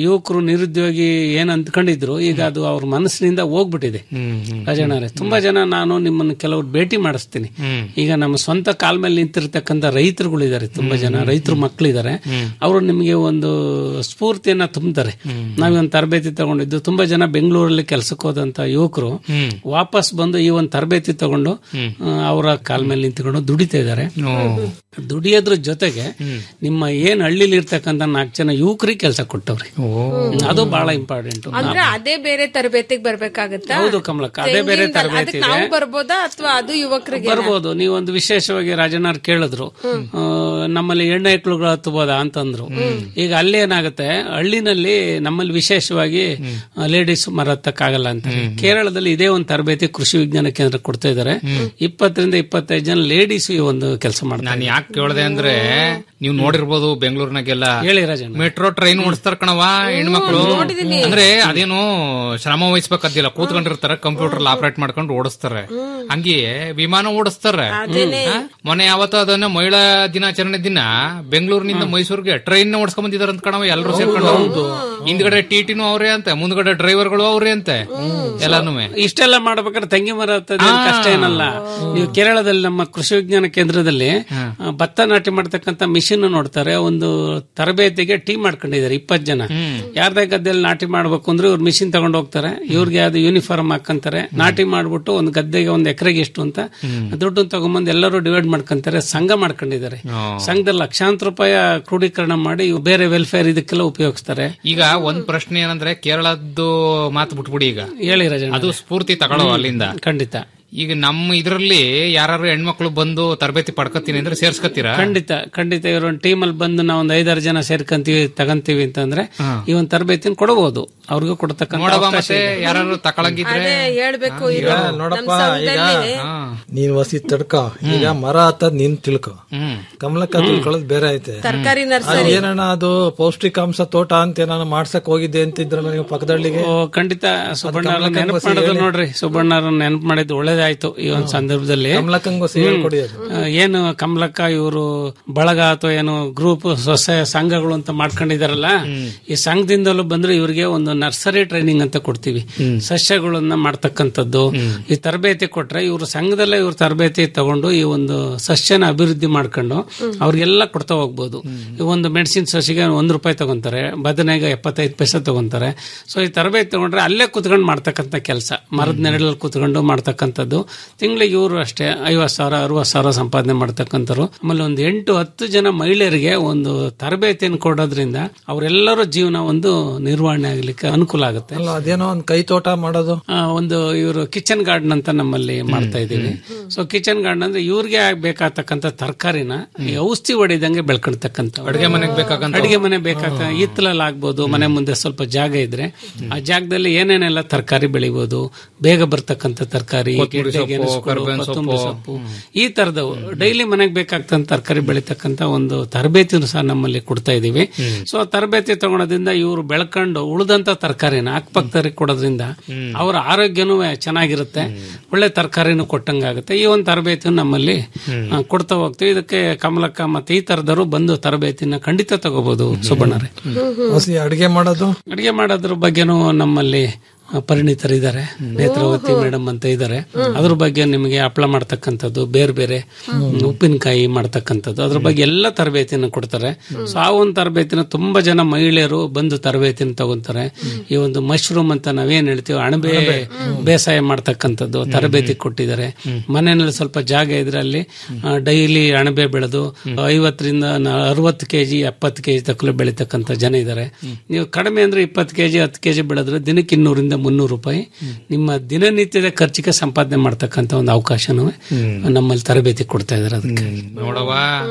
ನಿರುದ್ಯೋಗಿ ಏನ್ ಅಂದ್ಕೊಂಡಿದ್ರು ಈಗ ಅದು ಅವ್ರ ಮನಸ್ಸಿನಿಂದ ಹೋಗ್ಬಿಟ್ಟಿದೆ ರಾಜಣ್ಣರೇ ತುಂಬಾ ಜನ ನಾನು ನಿಮ್ಮನ್ನು ಕೆಲವ್ರು ಭೇಟಿ ಮಾಡಿಸ್ತೀನಿ ಈಗ ನಮ್ಮ ಸ್ವಂತ ಕಾಲ್ ಮೇಲೆ ನಿಂತಿರ್ತಕ್ಕಂಥ ರೈತರುಗಳಿದ್ದಾರೆ ತುಂಬಾ ಜನ ರೈತರು ಮಕ್ಕಳಿದ್ದಾರೆ ಅವರು ನಿಮಗೆ ಒಂದು ಸ್ಫೂರ್ತಿಯನ್ನ ತುಂಬ್ತಾರೆ ನಾವೊಂದು ತರಬೇತಿ ತಗೊಂಡಿದ್ದು ತುಂಬಾ ಜನ ಬೆಂಗಳೂರಲ್ಲಿ ಕೆಲಸಕ್ಕೆ ಹೋದಂತ ಯುವಕರು ವಾಪಸ್ ಬಂದು ಈ ಒಂದು ತರಬೇತಿ ತಗೊಂಡು ಆ, ಅವರ ಕಾಲ್ ಮೇಲೆ ನಿಂತ್ಕೊಂಡು ದುಡಿತಾ ಇದ್ದಾರೆ ದುಡಿಯೋದ್ರ ಜೊತೆಗೆ ನಿಮ್ಮ ಏನ್ ಹಳ್ಳಿಲಿ ಇರ್ತಕ್ಕಂಥ ನಾಲ್ಕು ಜನ ಯುವಕರಿಗೆ ಕೆಲಸ ಕೊಟ್ಟವ್ರಿ ಅದು ಬಹಳ ಇಂಪಾರ್ಟೆಂಟ್ ಅಂದ್ರೆ ಅದೇ ಬೇರೆ ತರಬೇತಿಗೆ ಬರ್ಬೇಕಾಗತ್ತಾ ಹೌದು ಕಮಲಕ್ಕ ಅದೇ ಬೇರೆ ತೆಂಗಿನ- ತರಬೇತಿ ಅದಕ್ಕೆ ಇದೆ ನಾವು ಬರ್ಬೋದಾ ಅಥವಾ ಅದು ಯುವಕರಿಗೆ ಬರ್ಬೋದು ನೀವೊಂದು ವಿಶೇಷವಾಗಿ ರಾಜಣ್ಣವ್ರು ಕೇಳಿದ್ರು ಆ, ನಮ್ಮಲ್ಲಿ ಹೆಣ್ಣು ಹೆಕ್ಳುಗಳು ಹತ್ತಬೋದಾ ಅಂತಂದ್ರು ಈಗ ಅಲ್ಲಿ ಏನಾಗುತ್ತೆ ಹಳ್ಳಿನಲ್ಲಿ ನಮ್ಮಲ್ಲಿ ವಿಶೇಷವಾಗಿ ಲೇಡೀಸ್ ಮರ ಹತ್ತಕ್ಕಾಗಲ್ಲ ಅಂತ ಕೇರಳದಲ್ಲಿ ಇದೇ ಒಂದು ತರಬೇತಿ ಕೃಷಿ ವಿಜ್ಞಾನ ಕೇಂದ್ರ ಕೊಡ್ತಾ ಇದ್ದಾರೆ ಇಪ್ಪತ್ತರಿಂದ ಇಪ್ಪತ್ತೈದು ಜನ ಲೇಡೀಸ್ ಈ ಒಂದು ಕೆಲಸ ಮಾಡ್ತಾರೆ ನಾನು ಯಾಕೆ ಕೇಳ್ದೆ ಅಂದ್ರೆ ನೀವು ನೋಡಿರ್ಬೋದು ಬೆಂಗಳೂರಿನಾಗೆಲ್ಲ ಹೇಳಿ ರಾಜಣ್ಣ ಮೆಟ್ರೋ ಟ್ರೈನ್ ಓಡಿಸ್ತಾರ ಕಣವ ಹೆಣ್ಮಕ್ಳು ಅಂದ್ರೆ ಅದೇನು ಶ್ರಮ ವಹಿಸ್ಬೇಕದ್ದಿಲ್ಲ ಕೂತ್ಕೊಂಡಿರ್ತಾರೆ ಕಂಪ್ಯೂಟರ್ ಆಪರೇಟ್ ಮಾಡ್ಕೊಂಡು ಓಡಿಸ್ತಾರೆ ಹಂಗೆಯೇ ವಿಮಾನ ಓಡಿಸ್ತಾರೆ ಹಾ? ಮೊನ್ನೆ ಯಾವತ್ತೋ ಅದನ್ನ ಮಹಿಳಾ ದಿನಾಚರಣೆ ದಿನ ಬೆಂಗಳೂರಿನಿಂದ ಮೈಸೂರಿಗೆ ಟ್ರೈನ್ ಓಡಿಸ್ಕೊಂಡ್ ಬಂದಿದಾರೆ ಅಂತ ಕಣವ ಎಲ್ಲರೂ ಸೇರ್ಕೊಂಡು ಹಿಂದ್ಗಡೆ ಟಿಟಿನೂ ಅವ್ರೆ ಅಂತೆ ಮುಂದ್ಗಡೆ ಡ್ರೈವರ್ಗಳು ಅವ್ರೆ ಅಂತೆ ಎಲ್ಲಾನು ಇಷ್ಟೆಲ್ಲ ಮಾಡ್ಬೇಕಾದ್ರೆ ತಂಗಿ ಮರ ಹತ್ತೋದು ಏನ್ ಕಷ್ಟ ಏನಲ್ಲ ನೀವು ಕೇರಳದಲ್ಲಿ ನಮ್ಮ ಕೃಷಿ ವಿಜ್ಞಾನ ಕೇಂದ್ರದಲ್ಲಿ ಆ, ಭತ್ತ ನಾಟಿ ಮಾಡ್ತಕ್ಕಂಥ ಮಿಷಿನ್ ನೋಡ್ತಾರೆ ಒಂದು ತರಬೇತಿಗೆ ಟೀಮ್ ಮಾಡ್ಕೊಂಡಿದ್ದಾರೆ ಇಪ್ಪತ್ತು ಜನ ಯಾರ್ದೇ ಗದ್ದೆಯಲ್ಲಿ ನಾಟಿ ಮಾಡ್ಬೇಕು ಅಂದ್ರೆ ಇವ್ರು ಮಿಷಿನ್ ತಗೊಂಡು ಹೋಗ್ತಾರೆ ಇವ್ರಿಗೆ ಅದು ಯೂನಿಫಾರ್ಮ್ ಹಾಕಂತಾರೆ ನಾಟಿ ಮಾಡ್ಬಿಟ್ಟು ಒಂದು ಗದ್ದೆಗೆ ಒಂದು ಎಕರೆಗೆ ಎಷ್ಟು ಅಂತ ದುಡ್ಡು ತಗೊಂಬಂದು ಎಲ್ಲರೂ ಡಿವೈಡ್ ಮಾಡ್ಕೊಂತಾರೆ ಸಂಘ ಮಾಡ್ಕೊಂಡಿದ್ದಾರೆ ಸಂಘದಲ್ಲಿ ಲಕ್ಷಾಂತರ ರೂಪಾಯಿ ಕ್ರೋಢೀಕರಣ ಮಾಡಿ ಇವು ಬೇರೆ ವೆಲ್ಫೇರ್ ಇದಕ್ಕೆಲ್ಲ ಉಪಯೋಗಿಸ್ತಾರೆ ಈಗ ಒಂದ್ ಪ್ರಶ್ನೆ ಏನಂದ್ರೆ ಕೇರಳದ್ದು ಮಾತು ಬಿಟ್ಬಿಡಿ ಈಗ ಹೇಳಿ ರಾಜಣ್ಣ ಅದು ಸ್ಫೂರ್ತಿ ತಗೊಳ್ಳೋ ಅಲ್ಲಿಂದ ಖಂಡಿತ ಈಗ ನಮ್ಮ ಇದ್ರಲ್ಲಿ ಯಾರು ಹೆಣ್ಮಕ್ಳು ಬಂದು ತರಬೇತಿ ಪಡ್ಕತೀನಿ ಅಂದ್ರೆ ಸೇರ್ಸ್ಕತ್ತೀರಾ ಖಂಡಿತ ಖಂಡಿತ ಇವ್ರ ಒಂದು ಟೀಮ್ ಅಲ್ಲಿ ಬಂದು ನಾವು ಒಂದು ಐದಾರು ಜನ ಸೇರ್ಕಂತೀವಿ ತಗಂತೀವಿ ಅಂತಂದ್ರೆ ಈ ಒಂದು ತರಬೇತಿನ ಕೊಡಬಹುದು ಅವ್ರಿಗೂ ಕೊಡ್ತಕ್ಕಂಥ ನೋಡವ ಅವಕಾಶ ಮತ್ತೆ ಇದೆ. ಯಾರು ತಗೊಳಂಗಿದ್ರೆ ಅದೇ ಹೇಳ್ಬೇಕು ಈಗ ಇದು ನೋಡಪ್ಪ ನಮ್ ಈಗ ಸಂಘದಲ್ಲಿ ನೀನ್ ವಸಿ ತಡ್ಕ ಈಗ ಮರ ಹತ್ತದ್ ನೀನ್ ತಿಳ್ಕೊ ಕಮಲಕ್ಕ ತಿಳ್ಕೊಳ್ಳೋದು ಬೇರೆ ಐತೆ ತರಕಾರಿ ಅದು ನರ್ಸರಿ ಏನಣ್ಣ ಅದು ಪೌಷ್ಟಿಕಾಂಶ ತೋಟ ಅಂತ ಏನಾನ ಮಾಡ್ಸಕ್ ಹೋಗಿದ್ದೆ ಅಂತಿದ್ರಲ್ಲ ನೀವು ಪಕ್ಕದಳ್ಳಿಗೆ ಓ ಖಂಡಿತ ಸುಬ್ಬಣ್ಣ ಕಮಲಕ್ಕಂಗ್ ನೆನಪು ವಸಿ ಮಾಡೋದು ಹೇಳಿ. ನೋಡ್ರಿ ಸುಬ್ಬಣ್ಣ ನೆನಪು ಮಾಡಿದ್ದು ಒಳ್ಳೇದಾಯ್ತು ಈ ಒಂದು ಸಂದರ್ಭದಲ್ಲಿ ಕಮಲಕ್ಕಂಗ್ ವಸಿ ಹ್ಮ್. ಹೇಳ್ಕೊಡಿ ಅದು. ಆ, ಏನು ಕಮಲಕ್ಕ ಇವರು ಬಳಗ ಅಥವಾ ಏನು ಗ್ರೂಪ್ ಸ್ವಸಹಾಯ ಸಂಘಗಳು ಅಂತ ಮಾಡ್ಕೊಂಡಿದಾರಲ್ಲ ಈ ಸಂಘದಿಂದಲೂ ಬಂದ್ರೆ ಇವರಿಗೆ ಒಂದು ನರ್ಸರಿ ಟ್ರೈನಿಂಗ್ ಅಂತ ಕೊಡ್ತೀವಿ ಸಸ್ಯಗಳನ್ನ ಮಾಡ್ತಕ್ಕಂಥದ್ದು ಈ ತರಬೇತಿ ಕೊಟ್ರೆ ಇವರು ಸಂಘದಲ್ಲೇ ಇವ್ರ ತರಬೇತಿ ತಗೊಂಡು ಈ ಒಂದು ಸಸ್ಯನ ಅಭಿವೃದ್ಧಿ ಮಾಡ್ಕೊಂಡು ಅವ್ರಿಗೆಲ್ಲ ಕೊಡ್ತಾ ಹೋಗ್ಬೋದು ಈ ಒಂದು ಮೆಣಸಿನ ಸಸಿಗೆ ಒಂದ್ ರೂಪಾಯಿ ತಗೊಂತಾರೆ ಬದನೆಗೆ ಎಪ್ಪತ್ತೈದು ಪೈಸೆ ತಗೊಂತಾರೆ ಸೊ ಈ ತರಬೇತಿ ತಗೊಂಡ್ರೆ ಅಲ್ಲೇ ಕುತ್ಕೊಂಡು ಮಾಡ್ತಕ್ಕಂಥ ಕೆಲಸ ಮರದ ನೆರಳಲ್ಲಿ ಕುತ್ಕೊಂಡು ಮಾಡ್ತಕ್ಕಂಥದ್ದು ತಿಂಗಳಿಗೆ ಇವರು ಅಷ್ಟೇ ಐವತ್ತು ಸಾವಿರ ಅರವತ್ತು ಸಾವಿರ ಸಂಪಾದನೆ ಮಾಡ್ತಕ್ಕಂಥವ್ರು ಆಮೇಲೆ ಒಂದು ಎಂಟು ಹತ್ತು ಜನ ಮಹಿಳೆಯರಿಗೆ ಒಂದು ತರಬೇತಿಯನ್ನು ಕೊಡೋದ್ರಿಂದ ಅವರೆಲ್ಲರ ಜೀವನ ಒಂದು ನಿರ್ವಹಣೆ ಆಗ್ಲಿಕ್ಕೆ ಅನುಕೂಲ ಆಗುತ್ತೆ ಅಲ್ಲ ಅದೇನೋ ಒಂದ್ ಕೈ ತೋಟ ಮಾಡೋದು ಆ, ಒಂದು ಇವರು ಕಿಚನ್ ಗಾರ್ಡನ್ ಅಂತ ನಮ್ಮಲ್ಲಿ ಮಾಡ್ತಾ ಇದೀವಿ ಸೊ ಕಿಚನ್ ಗಾರ್ಡನ್ ಅಂದ್ರೆ ಇವ್ರಿಗೆ ಬೇಕಾಗ್ತಕ್ಕಂಥ ತರಕಾರಿನ ಈ ಔಷಧಿ ಹೊಡಿದಂಗೆ ಬೆಳ್ಕೊಳ್ತಕ್ಕಂಥ ಅಡ್ಗೆ ಮನೆಗ್ ಬೇಕಾಗಂತ ಅಡಿಗೆ ಮನೆ ಬೇಕಾಗ್ತದೆ ಹಿತ್ತಲಲ್ಲಿ ಆಗ್ಬೋದು ಮನೆ ಮುಂದೆ ಸ್ವಲ್ಪ ಜಾಗ ಇದ್ರೆ ಆ ಜಾಗದಲ್ಲಿ ಏನೇನೆಲ್ಲ ತರಕಾರಿ ಬೆಳಿಬಹುದು ಬೇಗ ಬರ್ತಕ್ಕಂಥ ತರಕಾರಿ ಕೊತ್ತಂಬರಿ ಸೊಪ್ಪು, ಕರ್ಬೇವಿನ ಕೊತ್ತಂಬರಿ ಸೊಪ್ಪು. ಸೊಪ್ಪು ಈ ತರದವು ಡೈಲಿ ಮನೆಗೆ ಬೇಕಾಗ್ತಂತ ತರಕಾರಿ ಬೆಳಿತಕ್ಕಂತ ಒಂದು ತರಬೇತಿನೂ ಸಹ ನಮ್ಮಲ್ಲಿ ಕೊಡ್ತಾ ಇದೀವಿ ಸೊ ಆ ತರಬೇತಿ ತಗೊಳೋದ್ರಿಂದ ಇವರು ಬೆಳ್ಕೊಂಡು ಉಳಿದಂತ ತರಕಾರಿನ ಅಕ್ಕಪಕ್ಕದವ್ರಿಗೆ ಕೊಡೋದ್ರಿಂದ ಅವರ ಆರೋಗ್ಯನೂ ಚೆನ್ನಾಗಿರುತ್ತೆ ಒಳ್ಳೆ ತರಕಾರಿನೂ ಕೊಟ್ಟಂಗಾಗುತ್ತೆ ಈ ಒಂದು ತರಬೇತಿಯನ್ನು ನಮ್ಮಲ್ಲಿ ಆ, ಕೊಡ್ತಾ ಹೋಗ್ತೀವಿ ಇದಕ್ಕೆ ಕಮಲಕ್ಕ ಮತ್ತೆ ಈ ತರದವರು ಬಂದು ತರಬೇತಿನ ಖಂಡಿತ ತಗೋಬಹುದು ಸುಬ್ಬಣ್ಣರೇ ವಸಿ ಅಡಿಗೆ ಮಾಡೋದು ಅಡಿಗೆ ಮಾಡೋದ್ರ ಬಗ್ಗೆನೂ ನಮ್ಮಲ್ಲಿ ಆ, ಪರಿಣಿತರಿದ್ದಾರೆ ನೇತ್ರಾವತಿ ಮೇಡಮ್ ಅಂತ ಇದ್ದಾರೆ ಅದ್ರ ಬಗ್ಗೆ ನಿಮಗೆ ಹಪ್ಪಳ ಮಾಡ್ತಕ್ಕಂಥದ್ದು ಬೇರೆ ಬೇರೆ ಉಪ್ಪಿನಕಾಯಿ ಮಾಡ್ತಕ್ಕಂಥದ್ದು ಅದ್ರ ಬಗ್ಗೆ ಎಲ್ಲ ತರಬೇತಿನ ಕೊಡ್ತಾರೆ ಸೊ ಆ ಒಂದು ತರಬೇತಿನ ತುಂಬಾ ಜನ ಮಹಿಳೆಯರು ಬಂದು ತರಬೇತಿನ ತಗೊಂತಾರೆ ಈ ಒಂದು ಮಶ್ರೂಮ್ ಅಂತ ನಾವೇನ್ ಹೇಳ್ತೀವಿ ಅಣಬೆ ಬೇಸಾಯ ಮಾಡ್ತಕ್ಕಂಥದ್ದು ತರಬೇತಿ ಕೊಟ್ಟಿದ್ದಾರೆ ಮನೆಯಲ್ಲಿ ಸ್ವಲ್ಪ ಜಾಗ ಇದ್ರೆ ಅಲ್ಲಿ ಡೈಲಿ ಅಣಬೆ ಬೆಳೆದು ಐವತ್ತರಿಂದ ಅರವತ್ತು ಕೆಜಿ ಎಪ್ಪತ್ತು ಕೆಜಿ ತಕ್ಕಲು ಬೆಳೀತಕ್ಕಂಥ ಜನ ಇದ್ದಾರೆ ನೀವು ಕಡಿಮೆ ಅಂದ್ರೆ ಇಪ್ಪತ್ತು ಕೆಜಿ ಹತ್ತು ಕೆಜಿ ಬೆಳೆದ್ರೆ ದಿನಕ್ಕೆ ಇನ್ನೂರಿಂದ ಮುನ್ನೂರು ರೂಪಾಯಿ ನಿಮ್ಮ ದಿನನಿತ್ಯದ ಖರ್ಚಿಗೆ ಸಂಪಾದನೆ ಮಾಡ್ತಕ್ಕಂಥ ಒಂದು ಅವಕಾಶನೂ ನಮ್ಮಲ್ಲಿ ತರಬೇತಿ ಕೊಡ್ತಾ ಇದ್ದಾರೆ ಅದಕ್ಕೆ ನೋಡವ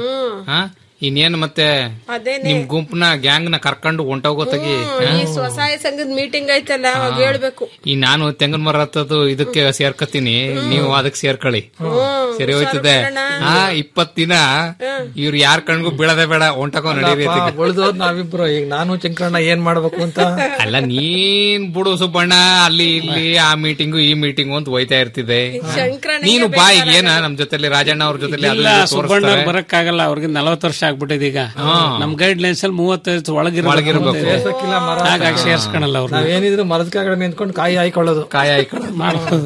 ಹಾ ಇನ್ನೇನ್ ಮತ್ತೆ ಅದೇನೆ ನಿಮ್ ಗುಂಪನ ಗ್ಯಾಂಗ್ ನ ಕರ್ಕೊಂಡು ಹೊಂಟೋಗೋತಾಗಿ ಈ ಸ್ವಸಹಾಯ ಸಂಘದ ಮೀಟಿಂಗ್ ಐತಲ್ಲ ಅವಾಗ ಹೇಳ್ಬೇಕು ಈ ನಾನು ತೆಂಗಿನ ಮರ ಹತ್ತದು ಇದಕ್ಕೆ ಸೇರ್ಕತೀನಿ ನೀವು ಅದಕ್ಕೆ ಸೇರ್ಕೊಳ್ಳಿ ಸರಿ ಹೋಯ್ತದೆ ಹಾ ಇಪ್ಪತ್ ದಿನ ಇವ್ರು ಯಾರ್ ಕಣ್ಗೂ ಬೀಳದೆ ಬೇಡ ಹೊಂಟಕೋ ನಡೀರಿ ಉಳಿದೋದ್ ನಾವಿಬ್ರು ಈಗ ನಾನು ಚಂಕ್ರಣ್ಣ ಏನ್ ಮಾಡ್ಬೇಕು ಅಂತ ಅಲ್ಲ ನೀನ್ ಬಿಡು ಸುಬ್ಬಣ್ಣ ಅಲ್ಲಿ ಇಲ್ಲಿ ಆ ಮೀಟಿಂಗು ಈ ಮೀಟಿಂಗು ಅಂತ ಹೋಯ್ತಾ ಇರ್ತಿದೆ ನೀನು ಬಾ ಈಗ ಏನ ನಮ್ ಜೊತೆಲಿ ರಾಜಣ್ಣ ಅವ್ರ ಜೊತೆಲಿ ಅದು ಇಲ್ಲ ಇದು ಸುಬ್ಬಣ್ಣ ತೋರಿಸ್ತಾರೆ. ಬರಕ್ಕಾಗಲ್ಲ ಅವ್ರಿಗೆ ನಲವತ್ತು ವರ್ಷ ಆಗ್ಬಿಟ್ಟಿದೆ ಈಗ ನಮ್ ಗೈಡ್ ಲೈನ್ಸ್ ಅಲ್ಲಿ ಮೂವತ್ತೈದು ಒಳಗಿರ್ಬೇಕು. ಸೇರ್ಸಕ್ಕಿಲ್ಲ ಮರ ಹಾಗಾಗಿ ಸೇರ್ಸ್ಕೊಳಲ್ಲ ಅವ್ರು ನಾವೇನಿದ್ರು ಮರದ ಕೆಳಗಡೆ ನಿಂತ್ಕೊಂಡು ಕಾಯಿ ಹಾಕೊಳ್ಳೋದು ಕಾಯಿ ಹಾಕೊಳ್ಳೋದು ಮಾಡ್ಬೋದು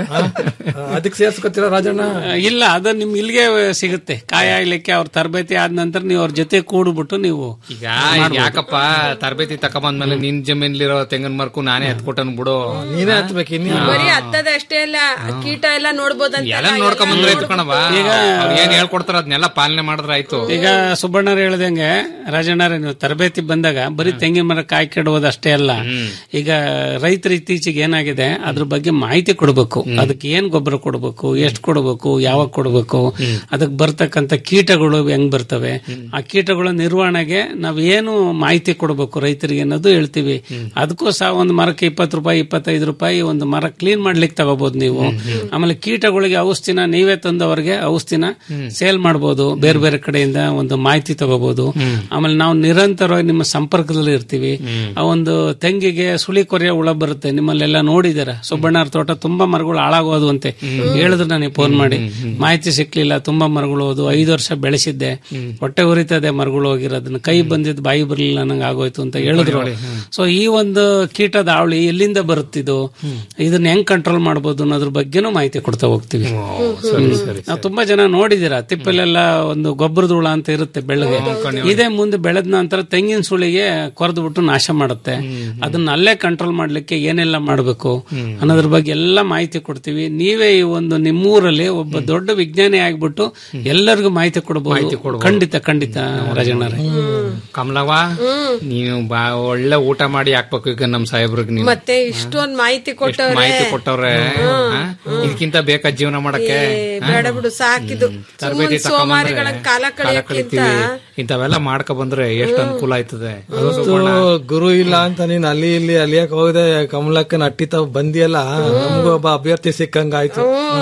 ಅದಕ್ಕೆ ಸೇರ್ಸ್ಕೊತೀರ ರಾಜಣ್ಣ ಇಲ್ಲ ಅದು ನಿಮ್ ಇಲ್ಲಿಗೆ ಸಿಗುತ್ತೆ ಕಾಯಿ ಆಗ್ಲಿಕ್ಕೆ ಅವ್ರ ತರಬೇತಿ ಆದ ನಂತರ ನೀವು ಅವ್ರ ಜೊತೆ ಕೂಡ್ಬಿಟ್ಟು ನೀವು ಈಗ ಯಾಕಪ್ಪ ತರಬೇತಿ ತಕೊಂಬಂದ್ಮೇಲೆ ನಿನ್ ಜಮೀನ್ಲಿರೋ ತೆಂಗಿನ ಮರಕು ನಾನೇ ಎತ್ಕೊಟ್ಟನ್ ಬಿಡು ನೀನೇ ಹತ್ಬೇಕು ಇನ್ನು ಬರೀ ಹತ್ತದ ಅಷ್ಟೇ ಅಲ್ಲ ಕೀಟ ಎಲ್ಲ ನೋಡ್ಬೋದಂತ ಎಲ್ಲ ನೋಡ್ಕೊಂಡ್ ಬಂದ್ರೆ ಎತ್ಕೊಣವ ಈಗ ಏನ್ ಹೇಳ್ಕೊಡ್ತಾರ ಅದನ್ನೆಲ್ಲ ಪಾಲನೆ ಮಾಡಿದ್ರೆ ಆಯ್ತು ಈಗ ಸುಬ್ಬಣ್ಣರು ಹೇಳ್ದಂಗೆ ರಾಜಣ್ಣರೇ ನೀವು ತರಬೇತಿ ಬಂದಾಗ ಬರೀ ತೆಂಗಿನ ಮರ ಕಾಯಿ ಕೆಡುವುದು ಅಷ್ಟೇ ಅಲ್ಲ ಈಗ ರೈತರು ಇತ್ತೀಚೆಗೆ ಏನಾಗಿದೆ ಅದ್ರ ಬಗ್ಗೆ ಮಾಹಿತಿ ಕೊಡಬೇಕು ಅದಕ್ಕೆ ಏನ್ ಗೊಬ್ಬರ ಕೊಡಬೇಕು ಎಷ್ಟು ಕೊಡಬೇಕು ಯಾವಾಗ ಕೊಡಬೇಕು ಅದಕ್ಕೆ ಬರ್ತಕ್ಕಂತ ಕೀಟಗಳು ಹೆಂಗ್ ಬರ್ತವೆ ಆ ಕೀಟಗಳ ನಿರ್ವಹಣೆಗೆ ನಾವ್ ಏನು ಮಾಹಿತಿ ಕೊಡಬೇಕು ರೈತರಿಗೆ ಅನ್ನೋದು ಹೇಳ್ತೀವಿ ಅದಕ್ಕೂ ಸಹ ಒಂದು ಮರಕ್ಕೆ ಇಪ್ಪತ್ತು ರೂಪಾಯಿ ಇಪ್ಪತ್ತೈದು ರೂಪಾಯಿ ಒಂದು ಮರ ಕ್ಲೀನ್ ಮಾಡ್ಲಿಕ್ಕೆ ತಗೋಬಹುದು ನೀವು ಆಮೇಲೆ ಕೀಟಗಳಿಗೆ ಔಷಧಿನ ನೀವೇ ತಂದು ಅವ್ರಿಗೆ ಔಷಧಿನ ಸೇಲ್ ಮಾಡಬಹುದು ಬೇರೆ ಬೇರೆ ಕಡೆಯಿಂದ ಒಂದು ಮಾಹಿತಿ ತಗೋಬಹುದು ಆಮೇಲೆ ನಾವು ನಿರಂತರವಾಗಿ ನಿಮ್ಮ ಸಂಪರ್ಕದಲ್ಲಿ ಇರ್ತೀವಿ ಆ ಒಂದು ತೆಂಗಿಗೆ ಸುಳಿ ಕೊರೆಯ ಹುಳ ಬರುತ್ತೆ ನಿಮ್ಮಲ್ಲೆಲ್ಲ ನೋಡಿದಾರೆ ಸುಬ್ಬಣ್ಣರ ತೋಟ ತುಂಬಾ ಮರಗಳು ಹಾಳಾಗೋದು ಅಂತೆ ಹೇಳಿದ್ರು ನನಗೆ ಫೋನ್ ಮಾಡಿ ಮಾಹಿತಿ ಸಿಕ್ಲಿಲ್ಲ ತುಂಬಾ ಮರಗಳು ಹೋದು ಐದು ವರ್ಷ ಬೆಳೆಸಿದ್ದೆ ಹೊಟ್ಟೆ ಉರಿತದೆ ಮರಗಳು ಹೋಗಿರೋದನ್ನ ಕೈ ಬಂದಿದ್ದು ಬಾಯಿ ಬರ್ಲಿಲ್ಲ ನಂಗೆ ಆಗೋಯ್ತು ಅಂತ ಹೇಳಿದ್ರು ಸೊ ಈ ಒಂದು ಕೀಟದ ಅವಳಿ ಎಲ್ಲಿಂದ ಬರುತ್ತಿದ್ದು ಇದನ್ನ ಹೆಂಗ್ ಕಂಟ್ರೋಲ್ ಮಾಡಬಹುದು ಅನ್ನೋದ್ರ ಬಗ್ಗೆನೂ ಮಾಹಿತಿ ಕೊಡ್ತಾ ಹೋಗ್ತೀವಿ ಹ್ಮ್. ನಾವು ತುಂಬಾ ಜನ ನೋಡಿದೀರಾ ತಿಪ್ಪಲೆಲ್ಲ ಒಂದು ಗೊಬ್ಬರದ ಹುಳ ಅಂತ ಇರುತ್ತೆ ಬೆಳಗ್ಗೆ ಇದೇ ಮುಂದೆ ಬೆಳೆದ ನಂತರ ತೆಂಗಿನ ಸುಳಿಗೆ ಕೊರೆದು ಬಿಟ್ಟು ನಾಶ ಮಾಡುತ್ತೆ ಅದನ್ನ ಅಲ್ಲೇ ಕಂಟ್ರೋಲ್ ಮಾಡ್ಲಿಕ್ಕೆ ಏನೆಲ್ಲ ಮಾಡಬೇಕು ಅನ್ನೋದ್ರ ಬಗ್ಗೆ ಎಲ್ಲ ಮಾಹಿತಿ ಕೊಡ್ತೀವಿ ನೀವೇ ಈ ಒಂದು ನಿಮ್ಮೂರಲ್ಲಿ ಒಬ್ಬ ದೊಡ್ಡ ವಿಜ್ಞಾನಿ ಆಗ್ಬಿಟ್ಟು ಎಲ್ಲರಿಗೂ ಮಾಹಿತಿ ಕೊಡಬಹುದು ಖಂಡಿತ ಖಂಡಿತ ರಾಜಣ್ಣರೇ ಕಮಲವ್ವ ನೀನು ಬಾ ಒಳ್ಳೆ ಊಟ ಮಾಡಿ ಹಾಕ್ಬೇಕು ಈಗ ನಮ್ ಸಾಹೇಬ್ರಿಗೆ ನೀನು ಮತ್ತೆ ಇಷ್ಟೊಂದ್ ಮಾಹಿತಿ ಎಷ್ಟ್ ಕೊಟ್ಟವ್ರೆ ಮಾಹಿತಿ ಕೊಟ್ಟವ್ರೆ ಆ? ಇದಕ್ಕಿಂತ ಬೇಕಾ ಜೀವನ ಮಾಡಕ್ಕೆ ಏ, ಬೇಡ ಬಿಡು ಸಾಕಿದು ತರಬೇತಿ ಸುಮ್ಮನೆ ಸೋಮಾರಿಗಳ ಕಾಲ ಕಳೆಯಕ್ಕಿಂತ ಕಳಿತೀವಿ ಇಂಥವೆಲ್ಲ ಮಾಡ್ಕೊ ಬಂದ್ರೆ ಎಷ್ಟು ಅನುಕೂಲ ಆಯ್ತದೆ ಅದು ಇವತ್ತು ಸುಬ್ಬಣ್ಣ. ಗುರು ಇಲ್ಲ ಅಂತ ನೀನ್ ಅಲ್ಲಿ ಇಲ್ಲಿ ಅಲಿಯಕ್ ಹೋಗದೆ ಕಮಲಕ್ಕ ನಟ್ಟಿ ತಾವ್ ಬಂದಿಯಲ್ಲ ನಮ್ಗೂ ಒಬ್ಬ ಅಭ್ಯರ್ಥಿ ಸಿಕ್ಕಂಗ ಆಯ್ತು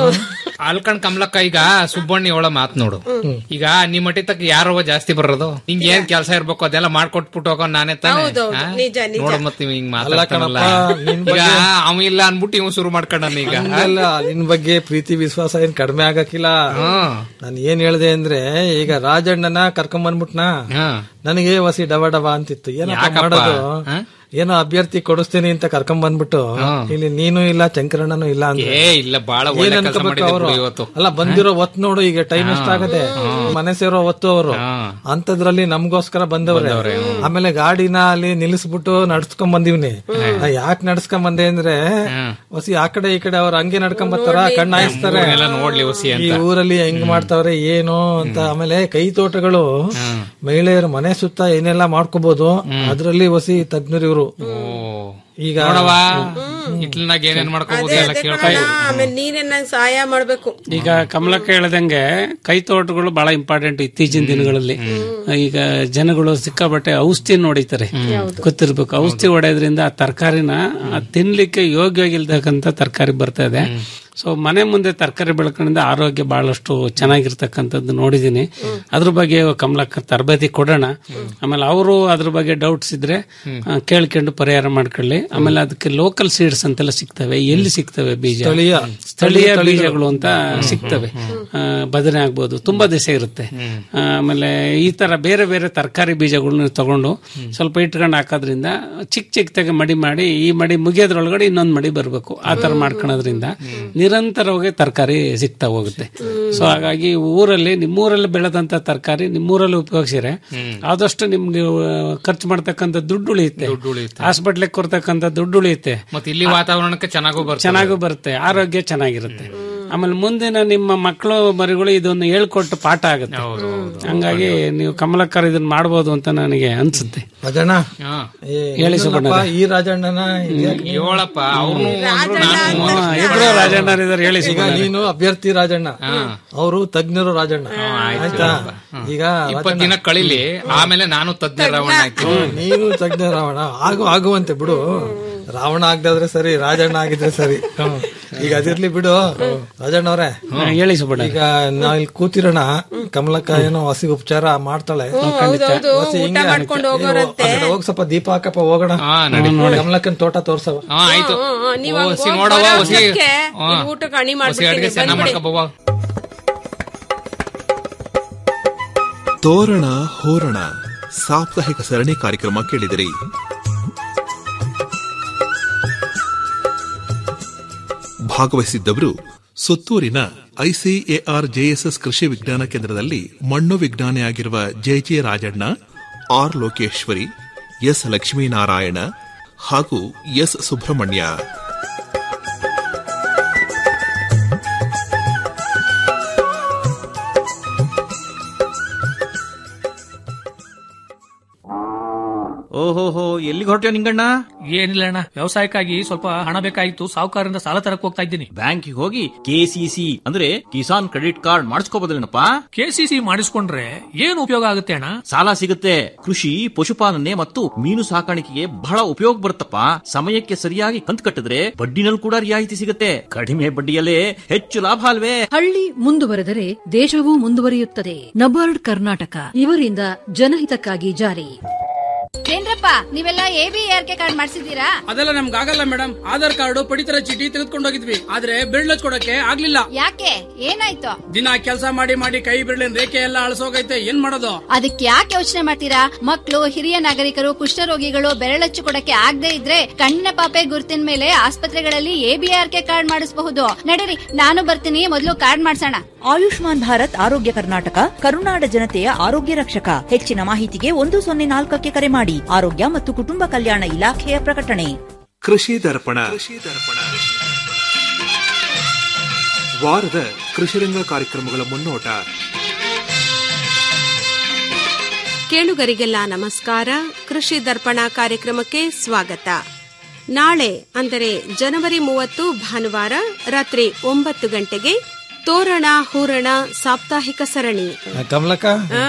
ಅಲ್ಕಂಡ್ ಕಮಲಕ್ಕ ಈಗ ಸುಬ್ಬಣ್ಣಿ ಅವಳ ಮಾತ್ ನೋಡು ಈಗ ನಿಮ್ ಮಟ್ಟಿ ತಕ್ಕ ಯಾರವ ಜಾಸ್ತಿ ಬರೋದು ನಿಂಗ್ ಏನ್ ಕೆಲಸ ಇರ್ಬೇಕು ಅದೆಲ್ಲ ಮಾಡ್ಕೊಟ್ಬಿಟ್ಟು ಹೋಗೋ ನಾನೇ ತಾನೆ ಹೌದೌದು, ಆ? ನಿಜ, ನಿಜ. ನೋಡು ಮತ್ತೆ ಹಿಂಗ್ ಅಲ್ಲ ಮಾತಾಡ್ತಾನಲ್ಲ ಕಣಪ್ಪ, ನಿನ್ ಈಗ ಬಗ್ಗೆ- ಅವ ಇಲ್ಲ ಅನ್ಬಿಟ್ಟು ಇವ್ ಶುರು ಮಾಡ್ಕೊಂಡನ ಈಗ ಹಂಗಲ್ಲ ನಿನ್ ಬಗ್ಗೆ ಪ್ರೀತಿ ವಿಶ್ವಾಸ ಏನ್ ಕಡಿಮೆ ಆಗಕ್ಕಿಲ್ಲ ನಾನು ಏನ್ ಹೇಳ್ದೆ ಅಂದ್ರೆ ಈಗ ರಾಜಣ್ಣನ ಕರ್ಕೊಂಡ್ ಬಂದ್ಬಿಟ್ನಾ ನನಗೆ ವಸಿ ಡಬ ಡಬ ಅಂತಿತ್ತು ಏನಪ್ಪ ಯಾಕಪ್ಪ? ಮಾಡೋದು ಹ? ಏನೋ ಅಭ್ಯರ್ಥಿ ಕೊಡಿಸ್ತೀನಿ ಅಂತ ಕರ್ಕೊಂಡ್ ಬಂದ್ಬಿಟ್ಟು ಇಲ್ಲಿ ನೀನು ಇಲ್ಲ ಶಂಕರಣ್ಣನು ಇಲ್ಲ ಅಂತ ಏ ಇಲ್ಲ ಬಾಳ ಏನ್ ಒಳ್ಳೆ ಕೆಲಸ ಅನ್ಕೋಬೇಕು ಮಾಡಿದ್ರು ಅವರು ಇವತ್ತು ಅಲ್ಲ ಬಂದಿರೋ ಒತ್ತು ನೋಡು ಈಗ ಟೈಮ್ ಎಷ್ಟಾಗದೆ ಮನೆ ಸೇರೋ ಒತ್ತು ಅವರು ಅಂತದ್ರಲ್ಲಿ ನಮ್ಗೋಸ್ಕರ ಬಂದವ್ರೆ ಆಮೇಲೆ ಗಾಡಿನ ಅಲ್ಲಿ ನಿಲ್ಲಿಸ್ಬಿಟ್ಟು ನಡ್ಸ್ಕೊಂಡ್ ಬಂದಿವ್ನಿ ಯಾಕೆ ನಡ್ಸ್ಕೊಂಡ್ ಬಂದೆ ಅಂದ್ರೆ ಹೊಸಿ ಆ ಕಡೆ ಈ ಕಡೆ ಅವ್ರು ಹಂಗೆ ನಡ್ಕೊಂಡ್ ಬರ್ತಾರ ಕಣ್ಣ ಹಾಯಿಸ್ತಾರೆ ಊರ್ನೆಲ್ಲ ನೋಡ್ಲಿ ಹೊಸಿ ಈ ಅಂತ ಊರಲ್ಲಿ ಹೆಂಗ್ ಮಾಡ್ತಾವ್ರೆ ಏನು ಅಂತ ಆಮೇಲೆ ಕೈ ತೋಟಗಳು ಮಹಿಳೆಯರು ಮನೆ ಸುತ್ತ ಏನೆಲ್ಲ ಮಾಡ್ಕೋಬಹುದು ಅದ್ರಲ್ಲಿ ಹೊಸಿ ತಜ್ಞರು ಇವರು ಈಗ ನೋಡವ ಇಟ್ಲನಾಗ ಏನೇನ್ ಮಾಡ್ಕೋಬಹುದು ಎಲ್ಲ ಕೇಳ್ಕೊ ಆಮೇಲೆ ನೀನೇ ನಂಗೆ ಸಹಾಯ ಮಾಡ್ಬೇಕು ಈಗ ಕಮಲಕ್ಕ ಹೇಳ್ದಂಗೆ ಕೈ ತೋಟಗಳು ಬಹಳ ಇಂಪಾರ್ಟೆಂಟ್ ಇತ್ತೀಚಿನ ದಿನಗಳಲ್ಲಿ ಈಗ ಜನಗಳು ಸಿಕ್ಕಾಬಟ್ಟೆ ಔಷಧಿ ನೋಡಿತಾರೆ ಗೊತ್ತಿರ್ಬೇಕು ಔಷಧಿ ಹೊಡೆಯೋದ್ರಿಂದ ಆ ತರಕಾರಿನ ತಿನ್ಲಿಕ್ಕೆ ಯೋಗ್ಯವಾಗಿಲ್ದಕ್ಕಂತ ತರಕಾರಿ ಬರ್ತಾ ಇದೆ ಸೊ ಮನೆ ಮುಂದೆ ತರಕಾರಿ ಬೆಳ್ಕೊಂಡ್ರಿಂದ ಆರೋಗ್ಯ ಬಹಳಷ್ಟು ಚೆನ್ನಾಗಿರ್ತಕ್ಕಂಥದ್ದು ನೋಡಿದೀನಿ ಅದ್ರ ಬಗ್ಗೆ ಕಮಲಕ್ಕ ತರಬೇತಿ ಕೊಡೋಣ ಆಮೇಲೆ ಅವರು ಅದ್ರ ಬಗ್ಗೆ ಡೌಟ್ಸ್ ಇದ್ರೆ ಆ, ಕೇಳ್ಕೊಂಡು ಪರಿಹಾರ ಮಾಡ್ಕೊಳ್ಳಿ ಆಮೇಲೆ ಅದಕ್ಕೆ ಲೋಕಲ್ ಸೀಡ್ಸ್ ಅಂತೆಲ್ಲ ಸಿಗ್ತವೆ ಎಲ್ಲಿ ಸಿಗ್ತವೆ ಬೀಜ ಸ್ಥಳೀಯ ಸ್ಥಳೀಯ ಬೀಜಗಳು ಅಂತ ಸಿಗ್ತವೆ ಆ, ಬದನೆ ಆಗ್ಬೋದು ತುಂಬಾ ದಿವಸ ಇರುತ್ತೆ ಆ, ಆಮೇಲೆ ಈ ತರ ಬೇರೆ ಬೇರೆ ತರಕಾರಿ ಬೀಜಗಳನ್ನ ತಗೊಂಡು ಸ್ವಲ್ಪ ಇಟ್ಕೊಂಡು ಹಾಕೋದ್ರಿಂದ ಚಿಕ್ಕ ಚಿಕ್ಕದಾಗಿ ಮಡಿ ಮಾಡಿ ಈ ಮಡಿ ಮುಗಿಯೋದ್ರೊಳಗಡೆ ಇನ್ನೊಂದು ಮಡಿ ಬರಬೇಕು ಆ ತರ ಮಾಡ್ಕೊಳೋದ್ರಿಂದ ನಿರಂತರವಾಗಿ ತರಕಾರಿ ಸಿಗ್ತಾ ಹೋಗುತ್ತೆ ಸೊ ಹಾಗಾಗಿ ಊರಲ್ಲಿ ನಿಮ್ಮೂರಲ್ಲಿ ಬೆಳೆದಂತ ತರಕಾರಿ ನಿಮ್ಮೂರಲ್ಲಿ ಉಪಯೋಗಿಸಿದ್ರೆ ಆದಷ್ಟು ನಿಮ್ಗೆ ಆ, ಖರ್ಚು ಮಾಡ್ತಕ್ಕಂಥ ದುಡ್ಡು ಉಳಿಯುತ್ತೆ ಹಾಸ್ಪಿಟ್ಲಿಗೆ ಕೊಡ್ತಕ್ಕಂಥ ದುಡ್ಡು ಉಳಿಯುತ್ತೆ ಮತ್ತೆ ಇಲ್ಲಿ ವಾತಾವರಣಕ್ಕೆ ಚೆನ್ನಾಗೂ ಬರ್ತದೆ ಚೆನ್ನಾಗೂ ಬರುತ್ತೆ ಆರೋಗ್ಯ ಚೆನ್ನಾಗಿರುತ್ತೆ ಆಮೇಲೆ ಮುಂದಿನ ನಿಮ್ಮ ಮಕ್ಕಳು ಮರಿಗಳು ಇದನ್ನು ಹೇಳ್ಕೊಟ್ಟು ಪಾಠ ಆಗುತ್ತೆ ಹಂಗಾಗಿ ನೀವು ಕಮಲಕ್ಕರ್ ಇದನ್ನ ಮಾಡ್ಬೋದು ಅಂತ ನನಗೆ ಅನ್ಸುತ್ತೆ ರಾಜಣ್ಣ ಹಾ. ಏ, ಹೇಳಿ ಇನ್ನೊಂದಪ್ಪ, ಸುಬ್ಬಣ್ಣ. ಈ ರಾಜಣ್ಣನ ಇದ್ಯಾಕ್ ನೀನು? ಹೇಳಪ್ಪ ಅವ್ರು ಹಾ, ಇಬ್ರು ರಾಜಣ್ಣರಿದ್ದಾರೆ ಹೇಳಿ ಈಗ ಸುಬ್ಬಣ್ಣ. ನೀನು ಅಭ್ಯರ್ಥಿ ರಾಜಣ್ಣ ಅವರು ತಜ್ಞರು ರಾಜಣ್ಣ ಆಯ್ತಾ ಈಗ ಇಪ್ಪತ್ ದಿನ ಕಳಿಲಿ ಆಮೇಲೆ ನಾನು ತಜ್ಞ ರಾವಣ ಆಯ್ತು ನೀನು ತಜ್ಞ ರಾವಣ ಆಗು ಆಗುವಂತೆ ಬಿಡು ರಾವಣ ಆಗದಾದ್ರೆ ಸರಿ ರಾಜಣ್ಣ ಆಗಿದ್ರೆ ಸರಿ ಹ್ಮ್. ಈಗ ಅದಿರ್ಲಿ ಬಿಡು ರಾಜಣ್ಣ ಅವ್ರೆ ಹಾ, ಹೇಳಿ ಸುಬ್ಬಣ್ಣ ಈಗ ನಾವ್ ಇಲ್ಲಿ ಕೂತಿರೋಣ ಕಮಲಕ್ಕ ಏನೋ ಹಸಿ ಉಪಚಾರ ಮಾಡ್ತಾಳೆ ಹೌದೌದು, ಹಸಿ ಊಟ ಹಿಂಗೆ ಮಾಡ್ಕೊಂಡು ನೀವು ಹೋಗೋರಂತೆ. ಆ ಕಡೆ ಹೋಗ್ ಸ್ವಲ್ಪ ದೀಪ ಹಾಕಪ್ಪ ಹೋಗೋಣ ಕಮಲಕ್ಕನ್ ತೋಟ ತೋರ್ಸವ ಹಾ ಆಯ್ತು ಹ್ಮ್, ಹ್ಮ್, ನೀವ್ ಓ, ಹಂಗ್ ಹಸಿ ಹೋಗ್ ನೋಡವ್ವ, ಬರೋ ಹಸಿ ಅಷ್ಟೊತ್ತಿಗೆ ಹಾ. ಇಲ್ಲಿ ಊಟಕ್ಕೆ ಅಣಿ ಹಸಿ ಅಡ್ಗೆ ಮಾಡ್ಬಿಡ್ತೀನಿ ಚೆನ್ನಾಗ್ ಬಂದ್ಬಿಡಿ. ಮಾಡ್ಕೊಬವ್ವ ತೋರಣ ಹೋರಣ ಸಾಪ್ತಾಹಿಕ ಸರಣಿ ಕಾರ್ಯಕ್ರಮ ಕೇಳಿದಿರಿ ಭಾಗವಹಿಸಿದ್ದವರು ಸುತ್ತೂರಿನ ಐಸಿಎಆರ್ ಜೆಎಸ್ಎಸ್ ಕೃಷಿ ವಿಜ್ಞಾನ ಕೇಂದ್ರದಲ್ಲಿ ಮಣ್ಣು ವಿಜ್ಞಾನಿಯಾಗಿರುವ J J Rajanna R Lokeshwari S Lakshminarayana ಹಾಗೂ ಎಸ್ ಸುಬ್ರಹ್ಮಣ್ಯ ಓಹೋಹೋ ಎಲ್ಲಿಗೆ ಹೊರಟ್ಯೋ ನಿಂಗಣ್ಣ ಏನಿಲ್ಲ ಅಣ್ಣ ವ್ಯವಸಾಯಕ್ಕಾಗಿ ಸ್ವಲ್ಪ ಹಣ ಬೇಕಾಗಿತ್ತು ಸಾಹುಕಾರರಿಂದ ಸಾಲ ತರಕ್ ಹೋಗ್ತಾ ಇದ್ದೀನಿ ಬ್ಯಾಂಕಿಗೆ ಹೋಗಿ ಕೆಸಿಸಿ ಅಂದ್ರೆ ಕಿಸಾನ್ ಕ್ರೆಡಿಟ್ ಕಾರ್ಡ್ ಮಾಡಿಸ್ಕೋಬೋದಲ್ಲೇನಪ್ಪ ಕೆಸಿಸಿ ಮಾಡಿಸ್ಕೊಂಡ್ರೆ ಏನು ಉಪಯೋಗ ಆಗುತ್ತೆ ಅಣ್ಣ ಸಾಲ ಸಿಗುತ್ತೆ ಕೃಷಿ ಪಶುಪಾಲನೆ ಮತ್ತು ಮೀನು ಸಾಕಾಣಿಕೆಗೆ ಬಹಳ ಉಪಯೋಗ ಬರುತ್ತಪ್ಪ ಸಮಯಕ್ಕೆ ಸರಿಯಾಗಿ ಕಂತು ಕಟ್ಟಿದ್ರೆ ಬಡ್ಡಿನಲ್ಲಿ ಕೂಡ ರಿಯಾಯಿತಿ ಸಿಗುತ್ತೆ ಕಡಿಮೆ ಬಡ್ಡಿಯಲ್ಲೇ ಹೆಚ್ಚು ಲಾಭ ಅಲ್ವೇ ಹಳ್ಳಿ ಮುಂದುವರೆದರೆ ದೇಶವೂ ಮುಂದುವರಿಯುತ್ತದೆ ನಬಾರ್ಡ್ ಕರ್ನಾಟಕ ಇವರಿಂದ ಜನಹಿತಕ್ಕಾಗಿ ಜಾರಿ ಏನ್ರಪ್ಪ ನೀವೆಲ್ಲ A B R K card ಮಾಡ್ಸಿದ್ದೀರಾ ಅದೆಲ್ಲ ನಮ್ಗೆ ಆಗಲ್ಲ ಮೇಡಮ್ ಆಧಾರ್ ಕಾರ್ಡ್ ಪಡಿತರ ಚೀಟಿ ತೆಗೆದುಕೊಂಡು ಹೋಗಿದ್ವಿ ಆದ್ರೆ ಬಿರ್ಳ್ ಕೊಡಕ್ಕೆ ಆಗ್ಲಿಲ್ಲ ಯಾಕೆ ಏನಾಯ್ತು ದಿನ ಕೆಲಸ ಮಾಡಿ ಮಾಡಿ ಕೈ ಬಿರ್ಳಿನ ರೇಖೆ ಎಲ್ಲ ಅಳಸೋಗೈತೆ ಏನ್ ಮಾಡೋದು ಅದಕ್ಕೆ ಯಾಕೆ ಯೋಚನೆ ಮಾಡ್ತೀರಾ ಮಕ್ಕಳು ಹಿರಿಯ ನಾಗರಿಕರು ಕುಷ್ಠರೋಗಿಗಳು ಬೆರಳಚ್ಚು ಕೊಡಕ್ಕೆ ಆಗದೆ ಇದ್ರೆ ಕಣ್ಣಿನ ಪಾಪೆ ಗುರುತಿನ ಮೇಲೆ ಆಸ್ಪತ್ರೆಗಳಲ್ಲಿ ಎಬಿಆರ್ ಕೆ ಕಾರ್ಡ್ ಮಾಡಿಸಬಹುದು ನಡೀರಿ ನಾನು ಬರ್ತೀನಿ ಮೊದಲು ಕಾರ್ಡ್ ಮಾಡ್ಸೋಣ ಆಯುಷ್ಮಾನ್ ಭಾರತ್ ಆರೋಗ್ಯ ಕರ್ನಾಟಕ ಕರುನಾಡ ಜನತೆಯ ಆರೋಗ್ಯ ರಕ್ಷಕ ಹೆಚ್ಚಿನ ಮಾಹಿತಿಗೆ ಒಂದು ಸೊನ್ನೆ ನಾಲ್ಕಕ್ಕೆ ಕರೆ ಮಾಡಿ ಆರೋಗ್ಯ ಮತ್ತು ಕುಟುಂಬ ಕಲ್ಯಾಣ ಇಲಾಖೆಯ ಪ್ರಕಟಣೆ ಕೃಷಿ ದರ್ಪಣ ವಾರದ ಕೃಷಿರಂಗ ಕಾರ್ಯಕ್ರಮಗಳ ಮುನ್ನೋಟ ಕೇಳುಗರಿಗೆಲ್ಲ ನಮಸ್ಕಾರ ಕೃಷಿ ದರ್ಪಣ ಕಾರ್ಯಕ್ರಮಕ್ಕೆ ಸ್ವಾಗತ ನಾಳೆ ಅಂದರೆ ಜನವರಿ ಮೂವತ್ತು ಭಾನುವಾರ ರಾತ್ರಿ ಒಂಬತ್ತು ಗಂಟೆಗೆ ತೋರಣ ಹೂರಣ ಸಾಪ್ತಾಹಿಕ ಸರಣಿ ಕಮಲಕ್ಕ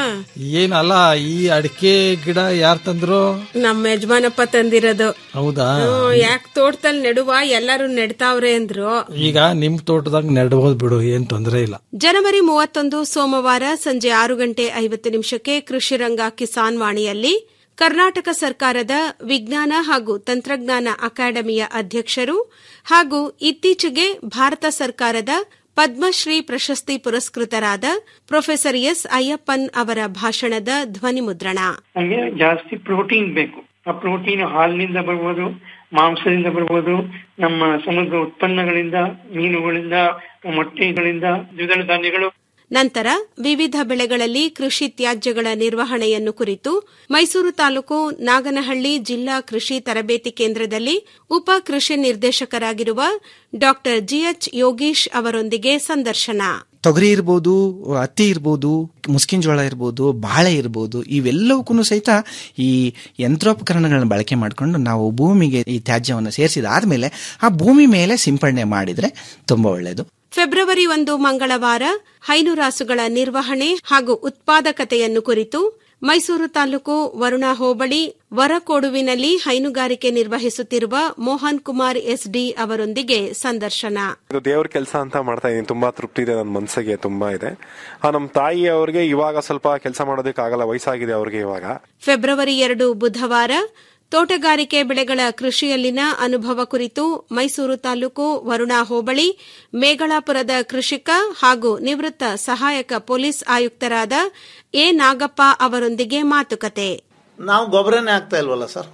ಏನಲ್ಲ ಈ ಅಡಿಕೆ ಗಿಡ ಯಾರ್ ತಂದ್ರು ನಮ್ಮ ಯಜಮಾನಪ್ಪ ತಂದಿರೋದು ಹೌದಾ ಯಾಕೆ ತೋಟದಲ್ಲಿ ನೆಡುವ ಎಲ್ಲರೂ ನೆಡ್ತಾವ್ರೆ ಅಂದ್ರು ಈಗ ನಿಮ್ ತೋಟದಾಗ ನೆಡ್ಬೋದು ಬಿಡು ಏನ್ ತೊಂದ್ರೆ ಇಲ್ಲ ಜನವರಿ ಮೂವತ್ತೊಂದು ಸೋಮವಾರ ಸಂಜೆ ಆರು ಗಂಟೆ ಐವತ್ತು ನಿಮಿಷಕ್ಕೆ ಕೃಷಿರಂಗ ಕಿಸಾನ್ ವಾಣಿಯಲ್ಲಿ ಕರ್ನಾಟಕ ಸರ್ಕಾರದ ವಿಜ್ಞಾನ ಹಾಗೂ ತಂತ್ರಜ್ಞಾನ ಅಕಾಡೆಮಿಯ ಅಧ್ಯಕ್ಷರು ಹಾಗೂ ಇತ್ತೀಚೆಗೆ ಭಾರತ ಸರ್ಕಾರದ ಪದ್ಮಶ್ರೀ ಪ್ರಶಸ್ತಿ ಪುರಸ್ಕೃತರಾದ ಪ್ರೊಫೆಸರ್ ಎಸ್ ಅಯ್ಯಪ್ಪನ್ ಅವರ ಭಾಷಣದ ಧ್ವನಿ ಮುದ್ರಣ ನಮಗೆ ಜಾಸ್ತಿ ಪ್ರೋಟೀನ್ ಬೇಕು ಆ ಪ್ರೋಟೀನ್ ಹಾಲಿನಿಂದ ಬರ್ಬೋದು ಮಾಂಸದಿಂದ ಬರ್ಬೋದು ನಮ್ಮ ಸಮುದ್ರ ಉತ್ಪನ್ನಗಳಿಂದ ಮೀನುಗಳಿಂದ ಮೊಟ್ಟೆಗಳಿಂದ ದ್ವಿದಳ ಧಾನ್ಯಗಳು ನಂತರ ವಿವಿಧ ಬೆಳೆಗಳಲ್ಲಿ ಕೃಷಿ ತ್ಯಾಜ್ಯಗಳ ನಿರ್ವಹಣೆಯನ್ನು ಕುರಿತು ಮೈಸೂರು ತಾಲೂಕು ನಾಗನಹಳ್ಳಿ ಜಿಲ್ಲಾ ಕೃಷಿ ತರಬೇತಿ ಕೇಂದ್ರದಲ್ಲಿ ಉಪ ಕೃಷಿ ನಿರ್ದೇಶಕರಾಗಿರುವ ಡಾ ಜಿಎಚ್ ಯೋಗೀಶ್ ಅವರೊಂದಿಗೆ ಸಂದರ್ಶನ ತೊಗರಿ ಇರ್ಬೋದು ಹತ್ತಿ ಇರ್ಬೋದು ಮುಸ್ಕಿನ ಜೋಳ ಇರ್ಬೋದು ಬಾಳೆ ಇರ್ಬೋದು ಇವೆಲ್ಲವಕ್ಕೂ ಸಹಿತ ಈ ಯಂತ್ರೋಪಕರಣಗಳನ್ನ ಬಳಕೆ ಮಾಡಿಕೊಂಡು ನಾವು ಭೂಮಿಗೆ ಈ ತ್ಯಾಜ್ಯವನ್ನು ಸೇರಿಸಿದಾದ್ಮೇಲೆ ಆ ಭೂಮಿ ಮೇಲೆ ಸಿಂಪಡಣೆ ಮಾಡಿದ್ರೆ ತುಂಬಾ ಒಳ್ಳೆಯದು ಫೆಬ್ರವರಿ ಒಂದು ಮಂಗಳವಾರ ಹೈನುರಾಸುಗಳ ನಿರ್ವಹಣೆ ಹಾಗೂ ಉತ್ಪಾದಕತೆಯನ್ನು ಕುರಿತು ಮೈಸೂರು ತಾಲೂಕು ವರುಣಾ ಹೋಬಳಿ ವರಕೋಡುವಿನಲ್ಲಿ ಹೈನುಗಾರಿಕೆ ನಿರ್ವಹಿಸುತ್ತಿರುವ ಮೋಹನ್ ಕುಮಾರ್ ಎಸ್ಡಿ ಅವರೊಂದಿಗೆ ಸಂದರ್ಶನ ಇದು ದೇವ್ರ ಕೆಲಸ ಅಂತ ಮಾಡ್ತಾ ಇದೀನಿ ತುಂಬಾ ತೃಪ್ತಿ ಇದೆ ನನ್ನ ಮನಸ್ಸಿಗೆ ತುಂಬಾ ಇದೆ ಆ ನಮ್ಮ ತಾಯಿ ಅವ್ರಿಗೆ ಇವಾಗ ಸ್ವಲ್ಪ ಕೆಲಸ ಮಾಡೋದಕ್ಕೆ ಆಗಲ್ಲ ವಯಸ್ಸಾಗಿದೆ ಅವ್ರಿಗೆ ಇವಾಗ ಫೆಬ್ರವರಿ ಎರಡು ಬುಧವಾರ ತೋಟಗಾರಿಕೆ ಬೆಳೆಗಳ ಕೃಷಿಯಲ್ಲಿನ ಅನುಭವ ಕುರಿತು ಮೈಸೂರು ತಾಲೂಕು ವರುಣಾ ಹೋಬಳಿ ಮೇಗಳಾಪುರದ ಕೃಷಿಕ ಹಾಗೂ ನಿವೃತ್ತ ಸಹಾಯಕ ಪೊಲೀಸ್ ಆಯುಕ್ತರಾದ ಎ ನಾಗಪ್ಪ ಅವರೊಂದಿಗೆ ಮಾತುಕತೆ ನಾವು ಗೊಬ್ಬರನೇ ಆಗ್ತಾ ಇಲ್ವಲ್ಲ ಸರ್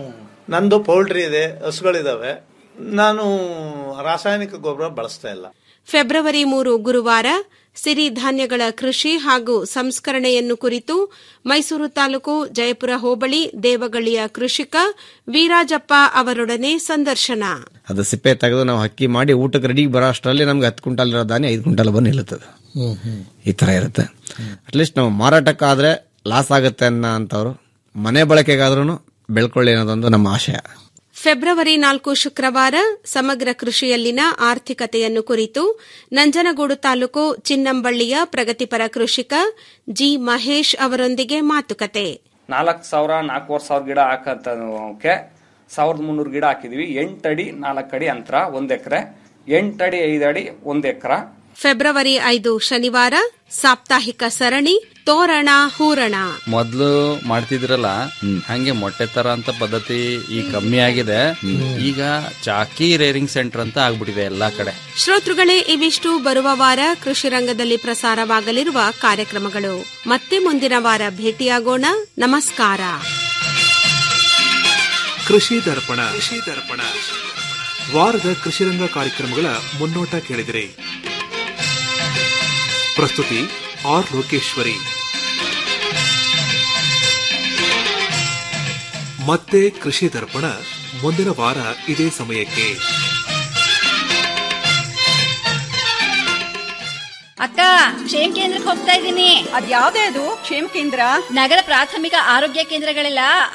ನಂದು ಪೌಲ್ಟ್ರಿ ಇದೆ ಹಸುಗಳಿದಾವೆ ನಾನು ರಾಸಾಯನಿಕ ಗೊಬ್ಬರ ಬಳಸ್ತಾ ಇಲ್ಲ ಫೆಬ್ರವರಿ ಮೂರು ಗುರುವಾರ ಸಿರಿಧಾನ್ಯಗಳ ಕೃಷಿ ಹಾಗೂ ಸಂಸ್ಕರಣೆಯನ್ನು ಕುರಿತು ಮೈಸೂರು ತಾಲೂಕು ಜಯಪುರ ಹೋಬಳಿ ದೇವಗಳಿಯ ಕೃಷಿಕ ವೀರಾಜಪ್ಪ ಅವರೊಡನೆ ಸಂದರ್ಶನ ಅದು ಸಿಪ್ಪೆ ತೆಗೆದು ನಾವು ಅಕ್ಕಿ ಮಾಡಿ ಊಟಕ್ಕೆ ರೆಡಿ ಬರೋ ಅಷ್ಟರಲ್ಲಿ ನಮ್ಗೆ ಹತ್ತು ಕ್ವಿಂಟಲ್ ಇರೋ ಧಾನ್ಯ ಐದು ಕ್ವಿಂಟಲ್ ಬಂದು ನಿಲ್ಲುತ್ತದೆ ಈ ತರ ಇರುತ್ತೆ ಅಟ್ಲೀಸ್ಟ್ ನಾವು ಮಾರಾಟಕ್ಕಾದ್ರೆ ಲಾಸ್ ಆಗುತ್ತೆ ಅನ್ನೋ ಅಂತವ್ರು ಮನೆ ಬಳಕೆಗಾದ್ರೂ ಬೆಳ್ಕೊಳ್ಳಿ ಅನ್ನೋದೊಂದು ನಮ್ಮ ಆಶಯ ಫೆಬ್ರವರಿ ನಾಲ್ಕು ಶುಕ್ರವಾರ ಸಮಗ್ರ ಕೃಷಿಯಲ್ಲಿನ ಆರ್ಥಿಕತೆಯನ್ನು ಕುರಿತು ನಂಜನಗೂಡು ತಾಲೂಕು ಚಿನ್ನಂಬಳ್ಳಿಯ ಪ್ರಗತಿಪರ ಕೃಷಿಕ ಜಿ ಮಹೇಶ್ ಅವರೊಂದಿಗೆ ಮಾತುಕತೆ ನಾಲ್ಕು ಸಾವಿರ ನಾಲ್ಕೂವರೆ ಸಾವಿರ ಗಿಡ ಹಾಕಂತಕ್ಕೆ ಸಾವಿರದ ಮುನ್ನೂರು ಗಿಡ ಹಾಕಿದ್ವಿ ಎಂಟು ಅಡಿ ನಾಲ್ಕು ಅಡಿ ಅಂತರ ಒಂದ್ ಎಕರೆ ಎಂಟು ಅಡಿ ಐದು ಅಡಿ ಒಂದ್ ಎಕರೆ ಫೆಬ್ರವರಿ ಐದು ಶನಿವಾರ ಸಾಪ್ತಾಹಿಕ ಸರಣಿ ತೋರಣ ಹೂರಣ ಮೊದ್ಲು ಮಾಡ್ತಿದ್ರಲ್ಲ ಹಂಗೆ ಮೊಟ್ಟೆ ತರ ಅಂತ ಪದ್ಧತಿ ಈಗ ಕಮ್ಮಿ ಆಗಿದೆ ಈಗ ಚಾಕಿ ರೇರಿಂಗ್ ಸೆಂಟರ್ ಅಂತ ಆಗ್ಬಿಟ್ಟಿದೆ ಎಲ್ಲಾ ಕಡೆ ಶ್ರೋತೃಗಳೇ ಇವಿಷ್ಟು ಬರುವ ವಾರ ಕೃಷಿ ರಂಗದಲ್ಲಿ ಪ್ರಸಾರವಾಗಲಿರುವ ಕಾರ್ಯಕ್ರಮಗಳು ಮತ್ತೆ ಮುಂದಿನ ವಾರ ಭೇಟಿಯಾಗೋಣ ನಮಸ್ಕಾರ ಕೃಷಿ ದರ್ಪಣ ಕೃಷಿ ದರ್ಪಣ ವಾರದ ಕೃಷಿರಂಗ ಕಾರ್ಯಕ್ರಮಗಳ ಮುನ್ನೋಟ ಕೇಳಿದಿರಿ ಪ್ರಸ್ತುತಿ ಆರ್ ಲೋಕೇಶ್ವರಿ ಮತ್ತೆ ಕೃಷಿ ದರ್ಪಣ ಮುಂದಿನ ವಾರ ಇದೇ ಸಮಯಕ್ಕೆ ಅಕ್ಕ ಕ್ಷೇಮ ಕೇಂದ್ರಕ್ಕೆ ಹೋಗ್ತಾ ಇದ್ದೀನಿ ಅದ್ಯಾವ್ದೇ ಅದು ಕ್ಷೇಮ ಕೇಂದ್ರ ನಗರ ಪ್ರಾಥಮಿಕ ಆರೋಗ್ಯ ಕೇಂದ್ರಗಳೆಲ್ಲ